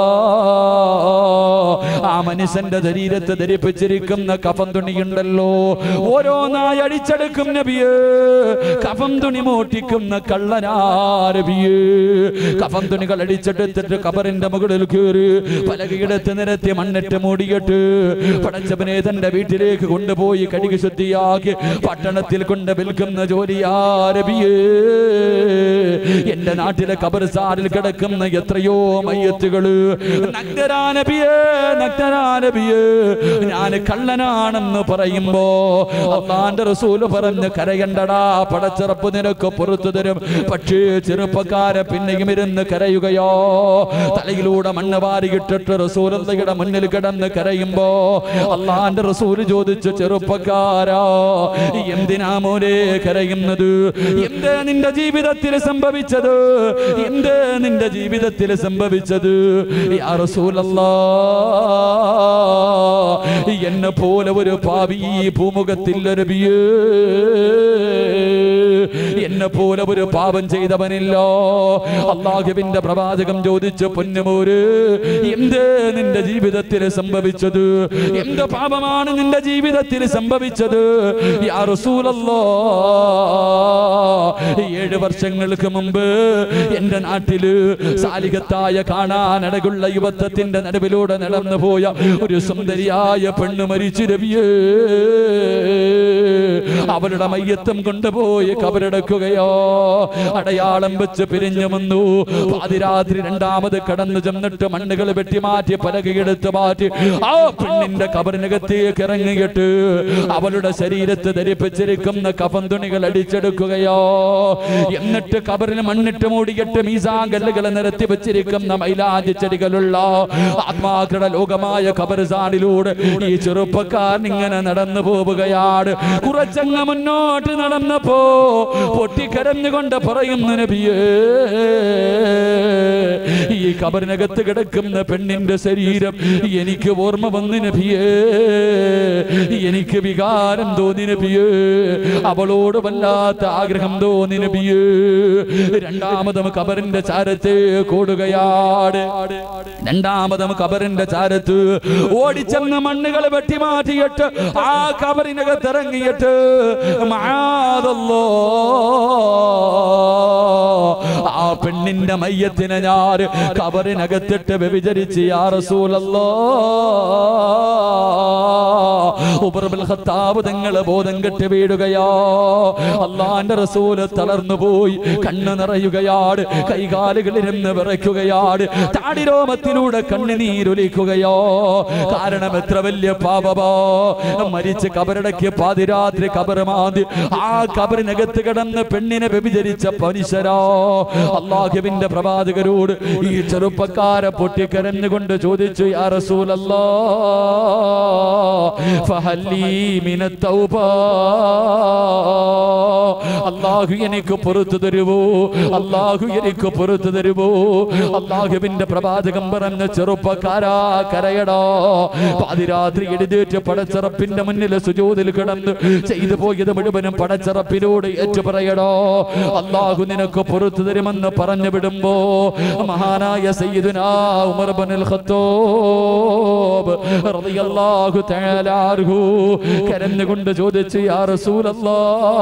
ആ മനുഷ്യന്റെ ശരീരത്ത് ധരിപ്പിച്ചിരിക്കുന്ന കഫം തുണിയുണ്ടല്ലോ ഓരോന്നായി അടിച്ചെടുക്കും നബിയേ കഫം തുണി മോട്ടിക്കുന്ന കള്ളനാരബിയേ കഫം തുണികൾ അടിച്ചെടുത്തിട്ട് കബറിന്റെ മുകളിൽ കയറി പലകയെടുത്ത് നിരത്തി മണ്ണിട്ട് മൂടിയിട്ട് പടച്ചവനെ തന്റെ വീട്ടിലേക്ക് കൊണ്ടുപോയി കഴുകി ശുദ്ധിയാക്കി പട്ടണത്തിൽ കൊണ്ട് വിൽക്കുന്ന ജോലിയാരബിയേ എന്റെ നാട്ടിലെ കബർസാറിൽ കിടക്കുന്ന എത്രയോ മയ്യത്തുകള് നഗ്നരാനബിയേ നഗ്നരാനബിയേ ഞാൻ കള്ളനാണെന്ന് പറയുമ്പോ അള്ളാന്റെ റസൂല് പറഞ്ഞ് കരയണ്ടടാ പടച്ചിറപ്പ് നിനക്ക് പുറത്തു തരും പക്ഷേ ചെറുപ്പക്കാരെ പിന്നെയും ഇരുന്ന് കരയുകയോ തലയിലൂടെ മണ്ണ് വാരിയിട്ടിട്ട് റസൂലയുടെ മുന്നിൽ കിടന്ന് കരയുമ്പോ അള്ളാന്റെ റസൂല് ചോദിച്ചു ചെറുപ്പക്കാരാ എന്തിനാ മോനെ കരയുന്നത് എന്തേ നിന്റെ ജീവിതത്തിൽ സംഭവിച്ചത് എന്തേ നിന്റെ ജീവിതത്തിൽ സംഭവിച്ചത് യാ റസൂലല്ലാ എന്നെ പോലെ ഒരു പാവി ഈ ഭൂമുഖത്തിൽ ലഭിയേ എന്നെ പോലെ ഒരു പാപം ചെയ്തവനില്ലോ അള്ളാഹുവിന്റെ പ്രവാചകം ചോദിച്ചു പൊന്നുമോര് എന്തേ നിന്റെ ജീവിതത്തിൽ സംഭവിച്ചത് എന്ത് പാപമാണ് നിന്റെ ജീവിതത്തിൽ സംഭവിച്ചത് യാ റസൂലല്ലാ ഏഴ് വർഷങ്ങൾക്ക് മുമ്പ് എന്റെ നാട്ടില് സാലികത്തായ കാണാനടകുള്ള യുവത്വത്തിന്റെ നടുവിലൂടെ നടന്നു പോയ ഒരു സുന്ദരിയായ പെണ്ണ് മരിച്ചു രവിയേ അവരുടെ മയ്യത്തും കൊണ്ടുപോയി കബറടക്കുകയോ അടയാളം വെച്ച് പിരിഞ്ഞു വന്നു പാതിരാത്രി രണ്ടാമത് കടന്നു ചെന്നിട്ട് മണ്ണുകൾ വെട്ടിമാറ്റി പലകയെടുത്ത് മാറ്റി ആ പെണ്ണിന്റെ കബറിനകത്തേക്ക് ഇറങ്ങിയിട്ട് അവളുടെ ശരീരത്ത് ധരിപ്പിച്ചിരിക്കുന്ന കഫം തുണികൾ അടിച്ചെടുക്കുകയോ എന്നിട്ട് കബറിന് മണ്ണിട്ട് മൂടിയിട്ട് മീസാങ്കല്ലുകൾ നിരത്തി വെച്ചിരിക്കുന്ന മൈലാഞ്ചി ചെടികളുള്ള ആത്മാക്കളുടെ ലോകമായ കബർസാണിലൂടെ ഈ ചെറുപ്പക്കാരൻ ഇങ്ങനെ നടന്നു പോവുകയാണ് കുറച്ചങ്ങ് മുന്നോട്ട് നടന്നപ്പോ പൊട്ടിക്കരഞ്ഞുകൊണ്ട് പറയുന്നു നബിയേ ഈ കബറിനകത്ത് കിടക്കുന്ന പെണ്ണിന്റെ ശരീരം എനിക്ക് ഓർമ്മ വന്നു നബിയേ എനിക്ക് വികാരം തോന്നി നബിയേ അവളോട് വല്ലാത്ത ആഗ്രഹം തോന്നി നബിയേ രണ്ടാമതും കബറിന്റെ ചാരത്തെ കൂടുകയാണ് രണ്ടാമതും കബറിന്റെ ചാരത്ത് ഓടിച്ചെന്ന് മണ്ണുകൾ വെട്ടിമാറ്റിയിട്ട് ആ കബറിനകത്ത് ഇറങ്ങിയിട്ട് മാതല്ലോ ആ പെണ്ണിന്റെ മയ്യത്തിനെ ഞാൻ കബറിനകത്തിട്ട് വ്യഭിചരിച്ച് യാ റസൂലല്ലോ ഉബർബിൽ ഖത്താബ് തങ്ങള് ബോധം കെട്ട് വീഴുകയോ അള്ളാന്റെ റസൂല് തളർന്നു പോയി കണ്ണ് നിറയുകയാണ് കൈകാലുകളിരുന്ന് വിറയ്ക്കുകയാണ് താടിരോമത്തിലൂടെ കണ്ണുനീരൊലിക്കുകയോ കാരണം എത്ര വലിയ പാപമോ മരിച്ച് കബറടക്കി പാതിരാത്രി കബറുമാന്തി ആ കബറിനകത്ത് കിടന്ന് പെണ്ണിനെ വ്യഭിചരിച്ച മനുഷ്യരോ അള്ളാഹുവിന്റെ പ്രവാചകരോട് ഈ ചെറുപ്പക്കാരെ പൊട്ടിക്കരഞ്ഞുകൊണ്ട് ചോദിച്ചു യാ റസൂലല്ലാ ഫഹല്ലി മിനത്ത് തൗബ അള്ളാഹു എനിക്ക് പുറത്തു തരുവോ അള്ളാഹു എനിക്ക് പുറത്തു തരുവോ അള്ളാഹുവിന്റെ പ്രവാചകം പറഞ്ഞ ചെറുപ്പക്കാരാ കരയടോ പാതിരാത്രി എഴുതേറ്റ് പടച്ചറപ്പിന്റെ മുന്നിൽ സുജോതിൽ കിടന്ന് ചെയ്തു പോയത് മുഴുവനും പടച്ചറപ്പിനോട് ഏറ്റു പറയടോ അള്ളാഹു നിനക്ക് പുറത്തു തരുമെന്ന് പറഞ്ഞു വിടുമ്പോ മഹാനായ സയ്യിദുനാ ഉമർ ബിനുൽ ഖത്താബ് റളിയല്ലാഹു തആല അൻഹു കരഞ്ഞുകൊണ്ട് ചോദിച്ചു യാ റസൂലല്ലാ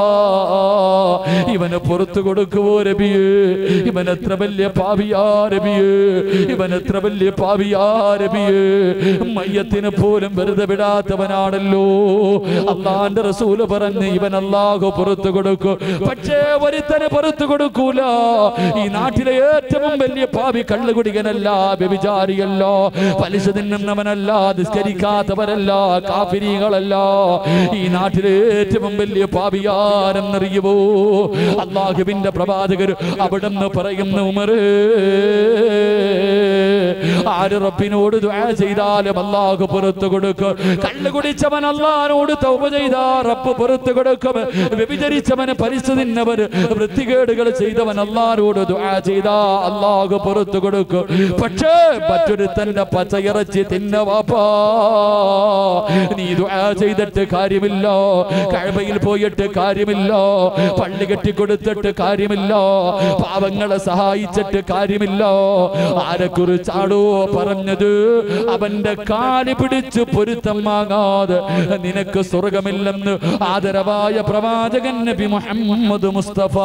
ഇവന് പുറത്തു കൊടുക്കുവോ രബിയേ ഇവൻ എത്ര വലിയ പാവിയാ രബിയേ ഇവൻ എത്ര വലിയ പാവിയാ രബിയേ മയ്യത്തിന് പോലും വെറുതെ വിടാത്തവനാണല്ലോ അള്ളാന്റെ റസൂല് പറഞ്ഞ് ഇവൻ അല്ലാഹു പുറത്തു കൊടുക്കും പക്ഷേ ഒരുത്തന് പുറത്തു കൊടുക്കൂല ഈ നാട്ടിലെ ഏറ്റവും വലിയ പാവി കള്ളുകുടികനല്ല വ്യഭിചാരിയല്ല പലിശ തിന്നുന്നവനല്ല നിസ്കരിക്കാത്തവരല്ല കാഫിരികളല്ല ഈ നാട്ടിലെ ഏറ്റവും വലിയ പാവിയാരെന്നറിയുമോ അള്ളാഹുവിന്റെ പ്രവാചകർ അവിടെ നിന്ന് പറയുന്ന ഉമറേ ആര് റബ്ബിനോട് ദുആ ചെയ്താലും അല്ലാഹു പുറത്തു കൊടുക്കും കള്ളു കുടിച്ചവൻ അല്ലാഹനോട് തൗബ ചെയ്താ റബ്ബ് പുറത്തു കൊടുക്കും വ്യഭിചരിച്ചവന് പരിസ്ഥിതി തിന്നവന് വൃത്തികേടുകൾ ചെയ്തവൻ അല്ലാഹനോട് ദുആ ചെയ്താ അല്ലാഹു പുറത്തു കൊടുക്കും പക്ഷേ മറ്റൊരു തന്റെ പച്ചയിറച്ചി തിന്ന വാപ്പാ നീ ദുആ ചെയ്തിട്ട് കാര്യമില്ല കഴബയിൽ പോയിട്ട് കാര്യമില്ല പള്ളി കെട്ടിക്കൊടുത്തിട്ട് കാര്യമില്ല പാവങ്ങളെ സഹായിച്ചിട്ട് കാര്യമില്ല ആരെ കുറിച്ചാണോ പറഞ്ഞത് അവന്റെ കാല് പിടിച്ച് പൊരുത്തം വാങ്ങാതെ നിനക്ക് സ്വർഗമില്ലെന്ന് ആദരവായ പ്രവാചകൻ നബി മുഹമ്മദ് മുസ്തഫ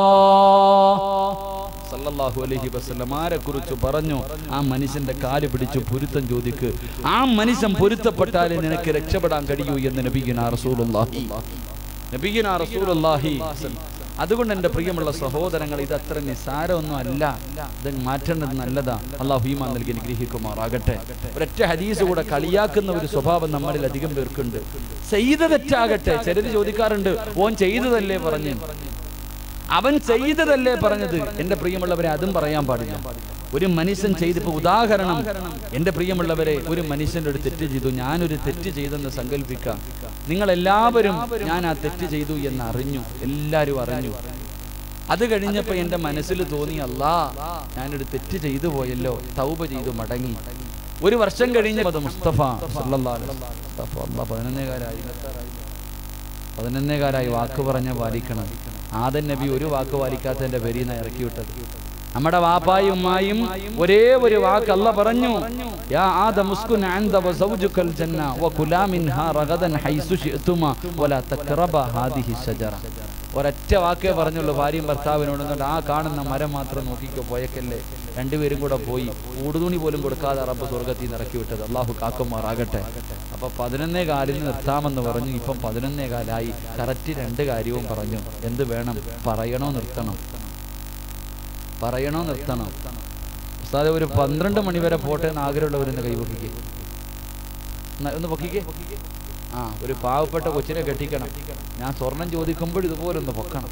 സല്ലല്ലാഹു അലൈഹി വസല്ലം ആരെ കുറിച്ച് പറഞ്ഞു ആ മനുഷ്യന്റെ കാല് പിടിച്ച് പൊരുത്തം ചോദിക്ക് ആ മനുഷ്യൻ പൊരുത്തപ്പെട്ടാലേ നിനക്ക് രക്ഷപ്പെടാൻ കഴിയൂ എന്ന് നബിഗിന റസൂലുള്ളാഹി നബിഗിന റസൂലുള്ളാഹി അതുകൊണ്ട് എൻ്റെ പ്രിയമുള്ള സഹോദരങ്ങൾ ഇത് അത്ര നിസ്സാരമൊന്നും അല്ല ഇത് മാറ്റേണ്ടത് നല്ലതാ അള്ളാഹു ഹീമാൻ നൽകി അനുഗ്രഹിക്കുമാറാകട്ടെ ഒരൊറ്റ ഹദീസ് കൂടെ കളിയാക്കുന്ന ഒരു സ്വഭാവം നമ്മളിൽ അധികം പേർക്കുണ്ട് ചെയ്ത തെറ്റാകട്ടെ ചിലർ ചോദിക്കാറുണ്ട് ഓൻ ചെയ്തതല്ലേ പറഞ്ഞു അവൻ ചെയ്തതല്ലേ പറഞ്ഞത് എന്റെ പ്രിയമുള്ളവരെ അതും പറയാൻ പാടില്ല ഒരു മനുഷ്യൻ ചെയ്തിപ്പോ ഉദാഹരണം എന്റെ പ്രിയമുള്ളവരെ ഒരു മനുഷ്യന്റെ ഒരു തെറ്റ് ചെയ്തു ഞാനൊരു തെറ്റ് ചെയ്തെന്ന് സങ്കല്പിക്കാം നിങ്ങൾ എല്ലാവരും ഞാൻ ആ തെറ്റ് ചെയ്തു എന്ന് അറിഞ്ഞു എല്ലാവരും അറിഞ്ഞു അത് കഴിഞ്ഞപ്പോ എന്റെ മനസ്സിൽ തോന്നി അല്ലാ ഞാനൊരു തെറ്റ് ചെയ്തു പോയല്ലോ തൗബ ചെയ്തു മടങ്ങി ഒരു വർഷം കഴിഞ്ഞ അത് മുസ്തഫ സല്ലല്ലാഹു അലൈഹി വസല്ലം. മുസ്തഫ അല്ലാ പതിനൊന്നേകാലായി പതിനൊന്നേകാലായി വാക്ക് പറഞ്ഞ പാലിക്കണം ആദൻ നബി ഒരു വാക്ക് പാലിക്കാത്തതിന്റെ പേരിൽ ഇറക്കി വിട്ടത് നമ്മുടെ വാപ്പായും ഉമ്മായും ഒരേ ഒരു വാക്ക് അല്ല പറഞ്ഞു യാ ആദം ഉസ്കുൻ അൻത വസൗജുകൽ ജന്ന വകുലാ മിൻഹാ റഗദൻ ഹൈസു ശിഅ്തുമാ വലാ തഖറബ ഹാദിഹി ഷജറ ഒരൊറ്റ വാക്കേ പറഞ്ഞുള്ളൂ ഭാര്യയും ഭർത്താവിനോട് എന്നിട്ട് ആ കാണുന്ന മരം മാത്രം നോക്കിക്കോ പോയക്കല്ലേ രണ്ടുപേരും കൂടെ പോയി ഊടുതുണി പോലും കൊടുക്കാതെ റബ്ബ് സ്വർഗത്തിൽ നിന്ന് ഇറക്കി വിട്ടത് അള്ളാഹു കാക്കുമാറാകട്ടെ അപ്പൊ പതിനൊന്നേ കാലിന് നിർത്താമെന്ന് പറഞ്ഞു ഇപ്പം പതിനൊന്നേ കാലായി കറക്റ്റ് രണ്ട് കാര്യവും പറഞ്ഞു എന്ത് വേണം പറയണോ നിർത്തണം പറയണോ നിർത്തണം ഉസ്താദെ ഒരു പന്ത്രണ്ട് മണി വരെ പോട്ടെ എന്ന് ആഗ്രഹമുള്ളവരെന്ന് കൈ പൊക്കിക്കേ എന്നാ, ഒന്ന് പൊക്കിക്കേ ആ ഒരു പാവപ്പെട്ട കൊച്ചിനെ കെട്ടിക്കണം ഞാൻ സ്വർണം ചോദിക്കുമ്പോൾ ഇതുപോലെ ഒന്ന് പൊക്കണം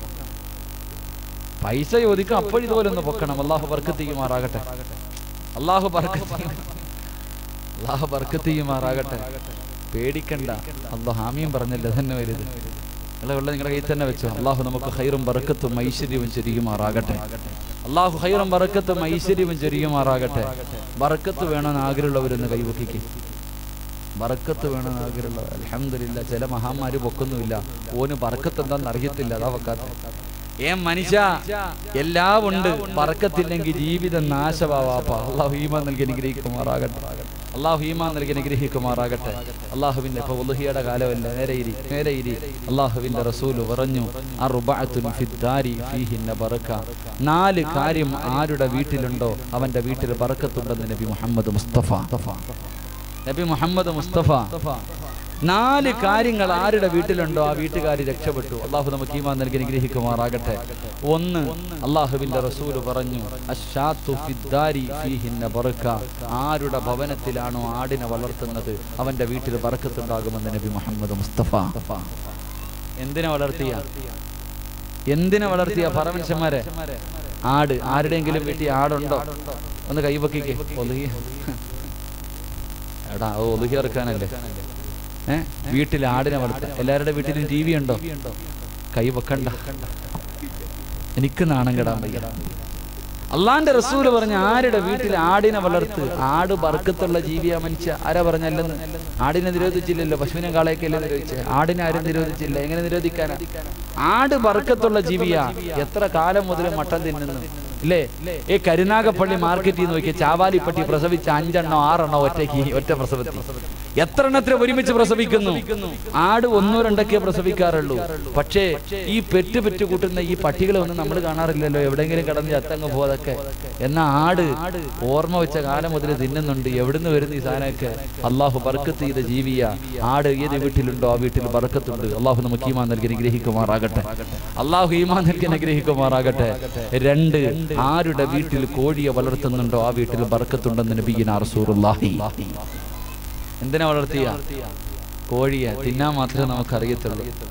പൈസ ചോദിക്കും അപ്പോൾ ഇതുപോലെ ഒന്ന് പൊക്കണം അള്ളാഹു ബർക്കത്തിയുമാറാകട്ടെ അള്ളാഹു ബർക്കത്തി അള്ളാഹു ബർക്കത്തിയുമാറാകട്ടെ പേടിക്കണ്ട അള്ളാഹു ഹാമിയും പറഞ്ഞല്ലോ തന്നെ വലുത് നിങ്ങളെ ഉള്ള നിങ്ങളുടെ കയ്യിൽ തന്നെ വെച്ചോ അള്ളാഹു നമുക്ക് ഹൈറും ബർക്കത്തും ഐശ്വര്യവും ചൊരിയുമാറാകട്ടെ അള്ളാഹു ഹൈറും ബർക്കത്തും ഐശ്വര്യവും ചൊരിയുമാറാകട്ടെ ബർക്കത്ത് വേണമെന്ന് ആഗ്രഹമുള്ളവരൊന്ന് കൈവക്കിക്കും ബർക്കത്ത് വേണമെന്ന് ആഗ്രഹമുള്ള അലഹമില്ല ചില മഹാന്മാര് പൊക്കുന്നുമില്ല ഓന് ബർക്കത്ത് എന്താണെന്ന് അറിയത്തില്ല അതാ വെക്കാത്ത ഏ മനുഷ്യ എല്ലാം ഉണ്ട് ബർക്കത്തില്ലെങ്കിൽ ജീവിതം നാശമാവാപ്പ അള്ളാഹു ഹീമ നൽകി അനുഗ്രഹിക്കുമാറാകട്ടെ അള്ളാഹു ഹീമ നൽകി അനുഗ്രഹിക്കുമാറാകട്ടെ അള്ളാഹുവിന്റെ ഇപ്പൊ ഉലുഹിയുടെ കാലമല്ല നേരെ ഇരി നേരെ ഇരി അള്ളാഹുവിന്റെ റസൂല് പറഞ്ഞു അറുബഅത്തുൻ ഫിദ്ദാരി ഫീഹിന്ന ബറക്ക നാല് കാര്യം ആരുടെ വീട്ടിലുണ്ടോ അവന്റെ വീട്ടിൽ ബറക്കത്തുണ്ടെന്ന് നബി മുഹമ്മദ് മുസ്തഫ നബി മുഹമ്മദ് മുസ്തഫ നാല് കാര്യങ്ങൾ ആരുടെ വീട്ടിലുണ്ടോ ആ വീട്ടുകാർ രക്ഷപ്പെട്ടു അള്ളാഹു നമുക്ക് ഈമാൻ നൽകി അനുഗ്രഹിക്കുമാറാകട്ടെ ഒന്ന് അള്ളാഹുവിന്റെ റസൂല് പറഞ്ഞു അശ്ശാത്തു ഫിദ്ദാരി ഫീഹിന്ന ബറക്ക ആരുടെ ഭവനത്തിലാണോ ആടിനെ വളർത്തുന്നത് അവന്റെ വീട്ടിൽ ബറക്കത്തുണ്ടാകുമെന്ന് നബി മുഹമ്മദ് മുസ്തഫ എന്തിനെ വളർത്തിയ എന്തിനെ വളർത്തിയ പറ മനുഷ്യന്മാരെ ആട് ആരുടെയെങ്കിലും വീട്ടിൽ ആടുണ്ടോ ഒന്ന് കൈവക്കിക്കേ ഒതുങ്ങി എടാ ഓ ഒതുക്കി ഇറക്കാനല്ലേ ഏ വീട്ടിൽ ആടിനെ വളർത്താം എല്ലാവരുടെ വീട്ടിലും ടി വി ഉണ്ടോ കൈ വെക്കണ്ട എനിക്ക് നാണം കെടാൻ വയ്യ അള്ളാന്റെ റസൂല് പറഞ്ഞ ആരുടെ വീട്ടിൽ ആടിനെ വളർത്ത് ആട് ബർക്കത്തുള്ള ജീവിയാ മനുഷ്യ ആരാ പറഞ്ഞല്ലെന്ന് ആടിനെ നിരോധിച്ചില്ലല്ലോ പശുവിനെ കാളയൊക്കെയല്ലേ നിരോധിച്ചേ ആടിനെ ആരും നിരോധിച്ചില്ല എങ്ങനെ നിരോധിക്കാനാ ആട് ബർക്കത്തുള്ള ജീവിയാ എത്ര കാലം മുതൽ മട്ടൻ തിന്നുന്നു ഇല്ലേ ഈ കരുനാഗപ്പള്ളി മാർക്കറ്റിൽ നിന്ന് നോക്കിയ ചാവാലിപ്പട്ടി പ്രസവിച്ച അഞ്ചെണ്ണോ ആറെണ്ണോ ഒറ്റയ്ക്ക് ഒറ്റ പ്രസവത്തിൽ എത്ര എണ്ണത്തിന് ഒരുമിച്ച് പ്രസവിക്കുന്നു ആട് ഒന്നോ രണ്ടൊക്കെ പ്രസവിക്കാറുള്ളൂ പക്ഷേ ഈ പെറ്റ് പെറ്റ് കൂട്ടുന്ന ഈ പട്ടികളെ ഒന്നും നമ്മൾ കാണാറില്ലല്ലോ എവിടെയെങ്കിലും കടന്ന് ചത്തങ്ങ് പോതൊക്കെ എന്നാ ആട് ഓർമ്മ വെച്ച കാലം മുതൽ തിന്നുന്നുണ്ട് എവിടുന്ന് വരുന്ന ഈ സാധനമൊക്കെ അള്ളാഹു ബർക്കത്ത് ചെയ്ത ജീവിയ ആട് ഏത് വീട്ടിലുണ്ടോ ആ വീട്ടിൽ ബർക്കത്തുണ്ട് അള്ളാഹു നമുക്ക് ഈമാൻ നൽകി അനുഗ്രഹിക്കുമാറാകട്ടെ അള്ളാഹു ഈമാൻ നൽകി അനുഗ്രഹിക്കുമാറാകട്ടെ രണ്ട് ആരുടെ വീട്ടിൽ കോഴിയെ വളർത്തുന്നുണ്ടോ ആ വീട്ടിൽ ബർക്കത്തുണ്ടെന്ന് നബീന റസൂറുല്ലാഹി എന്തിനാ വളർത്തിയ കോഴിയെ തിന്നാൻ മാത്രമേ നമുക്ക് അറിയത്തുള്ളൂ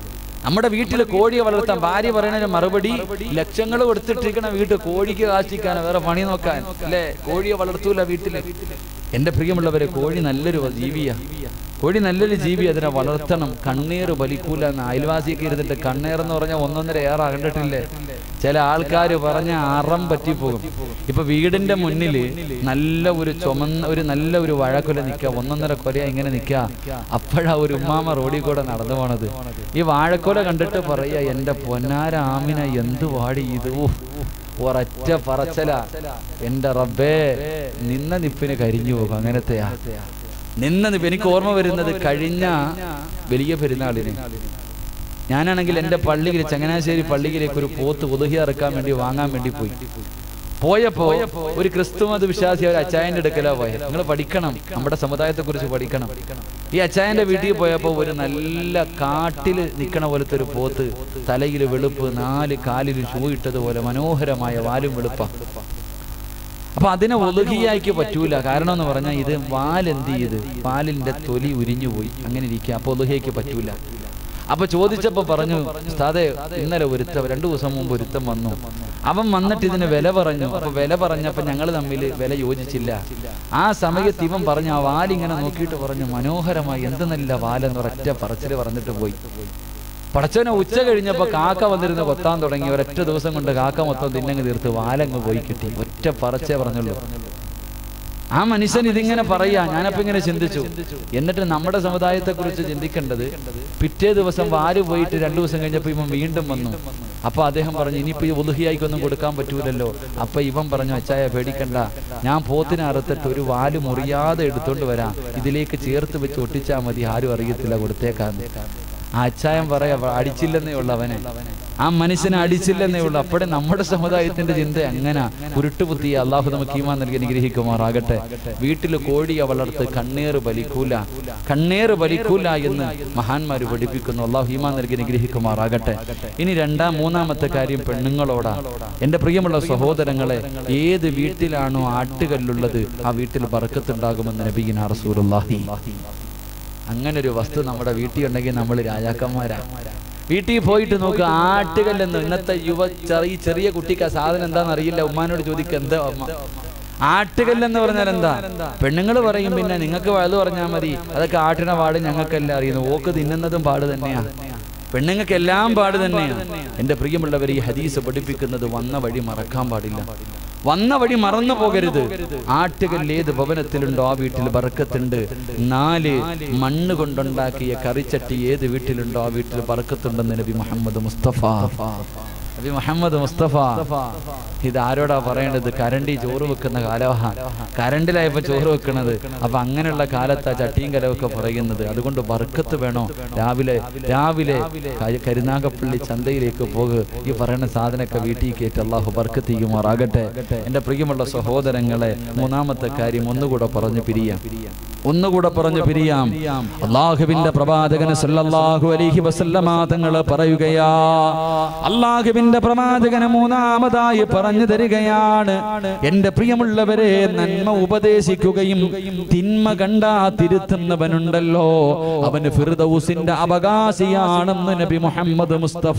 നമ്മുടെ വീട്ടിൽ കോഴിയെ വളർത്താൻ ഭാര്യ പറയുന്നതിന് മറുപടി ലക്ഷങ്ങൾ കൊടുത്തിട്ടിരിക്കണ വീട്ടിൽ കോഴിക്ക് കാശിക്കാൻ വേറെ പണി നോക്കാൻ അല്ലേ കോഴിയെ വളർത്തൂല വീട്ടില് എന്റെ പ്രിയമുള്ളവരെ കോഴി നല്ലൊരു ജീവിയാ കോഴി നല്ലൊരു ജീവി അതിനെ വളർത്തണം കണ്ണീർ വലിക്കൂല എന്ന് അയൽവാസിയൊക്കെ ഇരുന്നിട്ട് കണ്ണീർ എന്ന് പറഞ്ഞാൽ ഒന്നൊന്നര ഏറെ കണ്ടിട്ടില്ലേ ചില ആൾക്കാർ പറഞ്ഞ അറം പറ്റിപ്പോകും ഇപ്പൊ വീടിന്റെ മുന്നിൽ നല്ല ഒരു ചുമന്ന ഒരു നല്ല ഒരു വഴക്കൊല നിൽക്കുക ഒന്നൊന്നര കൊല ഇങ്ങനെ നിൽക്കുക അപ്പോഴാ ഒരു ഉമ്മാമ റോഡിൽ കൂടെ നടന്നു പോണത് ഈ വാഴക്കൊല കണ്ടിട്ട് പറയാ എന്റെ പൊന്നാര ആമിന എന്ത് വാടി ഇത് ഊ, ഒരൊറ്റ പറച്ചല എന്റെ റബ്ബേ നിന്ന നിപ്പിന് കരിഞ്ഞു പോകും അങ്ങനത്തെയാ നിന്ന നിപ്പ് എനിക്ക് ഓർമ്മ വരുന്നത് കഴിഞ്ഞ വലിയ പെരുന്നാളിന് ഞാനാണെങ്കിൽ എൻ്റെ പള്ളിയിൽ ചങ്ങനാശ്ശേരി പള്ളിയിലേക്ക് ഒരു പോത്ത് ഉദഹി ഇറക്കാൻ വേണ്ടി വാങ്ങാൻ വേണ്ടി പോയി പോയപ്പോ ഒരു ക്രിസ്തുമത വിശ്വാസി ഒരു അച്ചായന്റെ അടുക്കലാ പോയത് നിങ്ങൾ പഠിക്കണം നമ്മുടെ സമുദായത്തെ കുറിച്ച് പഠിക്കണം ഈ അച്ചായന്റെ വീട്ടിൽ പോയപ്പോ ഒരു നല്ല കാട്ടിൽ നിൽക്കണ പോലത്തെ ഒരു പോത്ത് തലയിൽ വെളുപ്പ് നാല് കാലിൽ ഷൂ ഇട്ടതുപോലെ മനോഹരമായ വാലും വെളുപ്പ അപ്പൊ അതിനെ ഒതുകിയായിക്ക് പറ്റൂല കാരണം എന്ന് പറഞ്ഞാൽ ഇത് വാലെന്ത് ചെയ്ത് പാലിന്റെ തൊലി ഉരിഞ്ഞു പോയി അങ്ങനെ ഇരിക്കുക അപ്പൊ ഒതുകിയക്ക് പറ്റൂല അപ്പൊ ചോദിച്ചപ്പോ പറഞ്ഞു ഉസ്താദെ ഇന്നലെ ഒരുത്തം രണ്ടു ദിവസം മുമ്പ് ഒരുത്തം വന്നു അവൻ വന്നിട്ട് ഇതിന് വില പറഞ്ഞു അപ്പൊ വില പറഞ്ഞപ്പോ ഞങ്ങൾ തമ്മിൽ വില യോജിച്ചില്ല ആ സമയത്ത് ഇവൻ പറഞ്ഞു ആ വാലിങ്ങനെ നോക്കിയിട്ട് പറഞ്ഞു മനോഹരമായി എന്ത് നല്ല വാലെന്ന് ഒരൊറ്റ പറച്ചില് പറഞ്ഞിട്ട് പോയി പടച്ചവനെ ഉച്ച കഴിഞ്ഞപ്പോ കാക്ക വന്നിരുന്ന് കൊത്താൻ തുടങ്ങി ഒരൊറ്റ ദിവസം കൊണ്ട് കാക്ക മൊത്തം തിന്നങ്ങ് തീർത്ത് വാലങ്ങ് പോയി കിട്ടി ഒറ്റ പറച്ചേ പറഞ്ഞുള്ളൂ ആ മനുഷ്യൻ ഇതിങ്ങനെ പറയാ ഞാനപ്പോ ഇങ്ങനെ ചിന്തിച്ചു എന്നിട്ട് നമ്മുടെ സമുദായത്തെ കുറിച്ച് ചിന്തിക്കേണ്ടത് പിറ്റേ ദിവസം വാല് പോയിട്ട് രണ്ടു ദിവസം കഴിഞ്ഞപ്പോ ഇവൻ വീണ്ടും വന്നു അപ്പൊ അദ്ദേഹം പറഞ്ഞു ഇനിയിപ്പോ ഈ ഉലുഹിയായിക്കൊന്നും കൊടുക്കാൻ പറ്റൂലല്ലോ അപ്പൊ ഇവൻ പറഞ്ഞു അച്ചായ പേടിക്കണ്ട ഞാൻ പോത്തിനെ അറുത്തിട്ട് ഒരു വാല് മുറിയാതെ എടുത്തോണ്ട് വരാം ഇതിലേക്ക് ചേർത്ത് വെച്ച് ഒട്ടിച്ചാൽ മതി ആരും അറിയത്തില്ല കൊടുത്തേക്കാന്ന് ആ അച്ചായം പറയാ അടിച്ചില്ലെന്നേ ഉള്ളു അവനെ ആ മനുഷ്യനെ അടിച്ചില്ലെന്നേ ഉള്ളൂ അപ്പോഴേ നമ്മുടെ സമുദായത്തിന്റെ ചിന്ത അങ്ങനെ ഉരുട്ടുപുത്തി അള്ളാഹു നമുക്ക് ഈമാൻ നൽകി അനുഗ്രഹിക്കുമാറാകട്ടെ വീട്ടിൽ കോഴിയെ വളർത്ത് കണ്ണേറ് ബലിക്കൂല കണ്ണേറ് ബലിക്കൂല എന്ന് മഹാന്മാര് പഠിപ്പിക്കുന്നു അള്ളാഹു ഈമാൻ നൽകി അനുഗ്രഹിക്കുമാറാകട്ടെ ഇനി രണ്ടാം മൂന്നാമത്തെ കാര്യം പെണ്ണുങ്ങളോടാ എന്റെ പ്രിയമുള്ള സഹോദരങ്ങളെ ഏത് വീട്ടിലാണോ ആട്ടുകല്ലുള്ളത് ആ വീട്ടിൽ ബർക്കത്തുണ്ടാകുമെന്ന് നബീന റസൂലുള്ളാഹി അങ്ങനെ ഒരു വസ്തു നമ്മുടെ വീട്ടിൽ ഉണ്ടെങ്കിൽ നമ്മൾ രാജാക്കന്മാരാ വീട്ടിൽ പോയിട്ട് നോക്ക് ആട്ടുകല്ലെന്ന് ഇന്നത്തെ യുവ ചെറിയ ചെറിയ കുട്ടിക്ക് ആ സാധനം എന്താണെന്ന് അറിയില്ല ഉമ്മാനോട് ചോദിക്കുക എന്താ അമ്മ ആട്ടുകല്ലെന്ന് പറഞ്ഞാൽ എന്താ പെണ്ണുങ്ങൾ പറയും പിന്നെ നിങ്ങൾക്ക് വലുത് പറഞ്ഞാൽ മതി അതൊക്കെ ആട്ടിന പാട് ഞങ്ങൾക്കെല്ലാം അറിയുന്നു ഓക്ക് തിന്നുന്നതും പാട് തന്നെയാ പെണ്ണുങ്ങൾക്ക് എല്ലാം പാട് തന്നെയാണ് എന്റെ പ്രിയമുള്ളവർ ഈ ഹദീസ് പഠിപ്പിക്കുന്നത് വന്ന വഴി മറക്കാൻ പാടില്ല വന്ന വഴി മറന്നു പോകരുത് ആട്ടുകല്ല് ഏത് ഭവനത്തിലുണ്ടോ ആ വീട്ടിൽ ബറക്കത്തുണ്ട് നാല് മണ്ണ് കൊണ്ടുണ്ടാക്കിയ കറിച്ചട്ടി ഏത് വീട്ടിലുണ്ടോ ആ വീട്ടിൽ ബറക്കത്തുണ്ടെന്ന് നബി മുഹമ്മദ് മുസ്തഫ നബി മുഹമ്മദ് മുസ്തഫ ഇത് ആരോടാ പറയേണ്ടത് കരണ്ടി ചോറ് വെക്കുന്ന കാലമാ കരണ്ടിലായപ്പോ ചോറ് വെക്കണത് അപ്പൊ അങ്ങനെയുള്ള കാലത്താ ചട്ടിയും കലവൊക്കെ പറയുന്നത് അതുകൊണ്ട് ബർക്കത്ത് വേണോ രാവിലെ രാവിലെ ക- കരുനാഗപ്പള്ളി ചന്തയിലേക്ക് പോക് ഈ പറയുന്ന സാധനമൊക്കെ വീട്ടിൽ കയറ്റി അള്ളാഹു ബർക്കത്ത് ചെയ്യുമാറാകട്ടെ എന്റെ പ്രിയമുള്ള സഹോദരങ്ങളെ മൂന്നാമത്തെ കാര്യം ഒന്നുകൂടെ പറഞ്ഞു പിരിയാം ഒന്നുകൂടെ പറഞ്ഞു പിരിയാം അള്ളാഹുവിന്റെ പ്രവാചകന് സല്ലല്ലാഹു അലൈഹി വസല്ലമ തങ്ങൾ പറയുകയാ അള്ളാഹുവിന്റെ പ്രവാചകന് മൂന്നാമതായി പറഞ്ഞു തരികയാണ് എന്റെ പ്രിയമുള്ളവരെ നന്മ ഉപദേശിക്കുകയും തിന്മ കണ്ടാ തിരുത്തുന്നവനുണ്ടല്ലോ അവന് ഫിർദൗസിന്റെ അവകാശിയാണെന്ന് നബി മുഹമ്മദ് മുസ്തഫ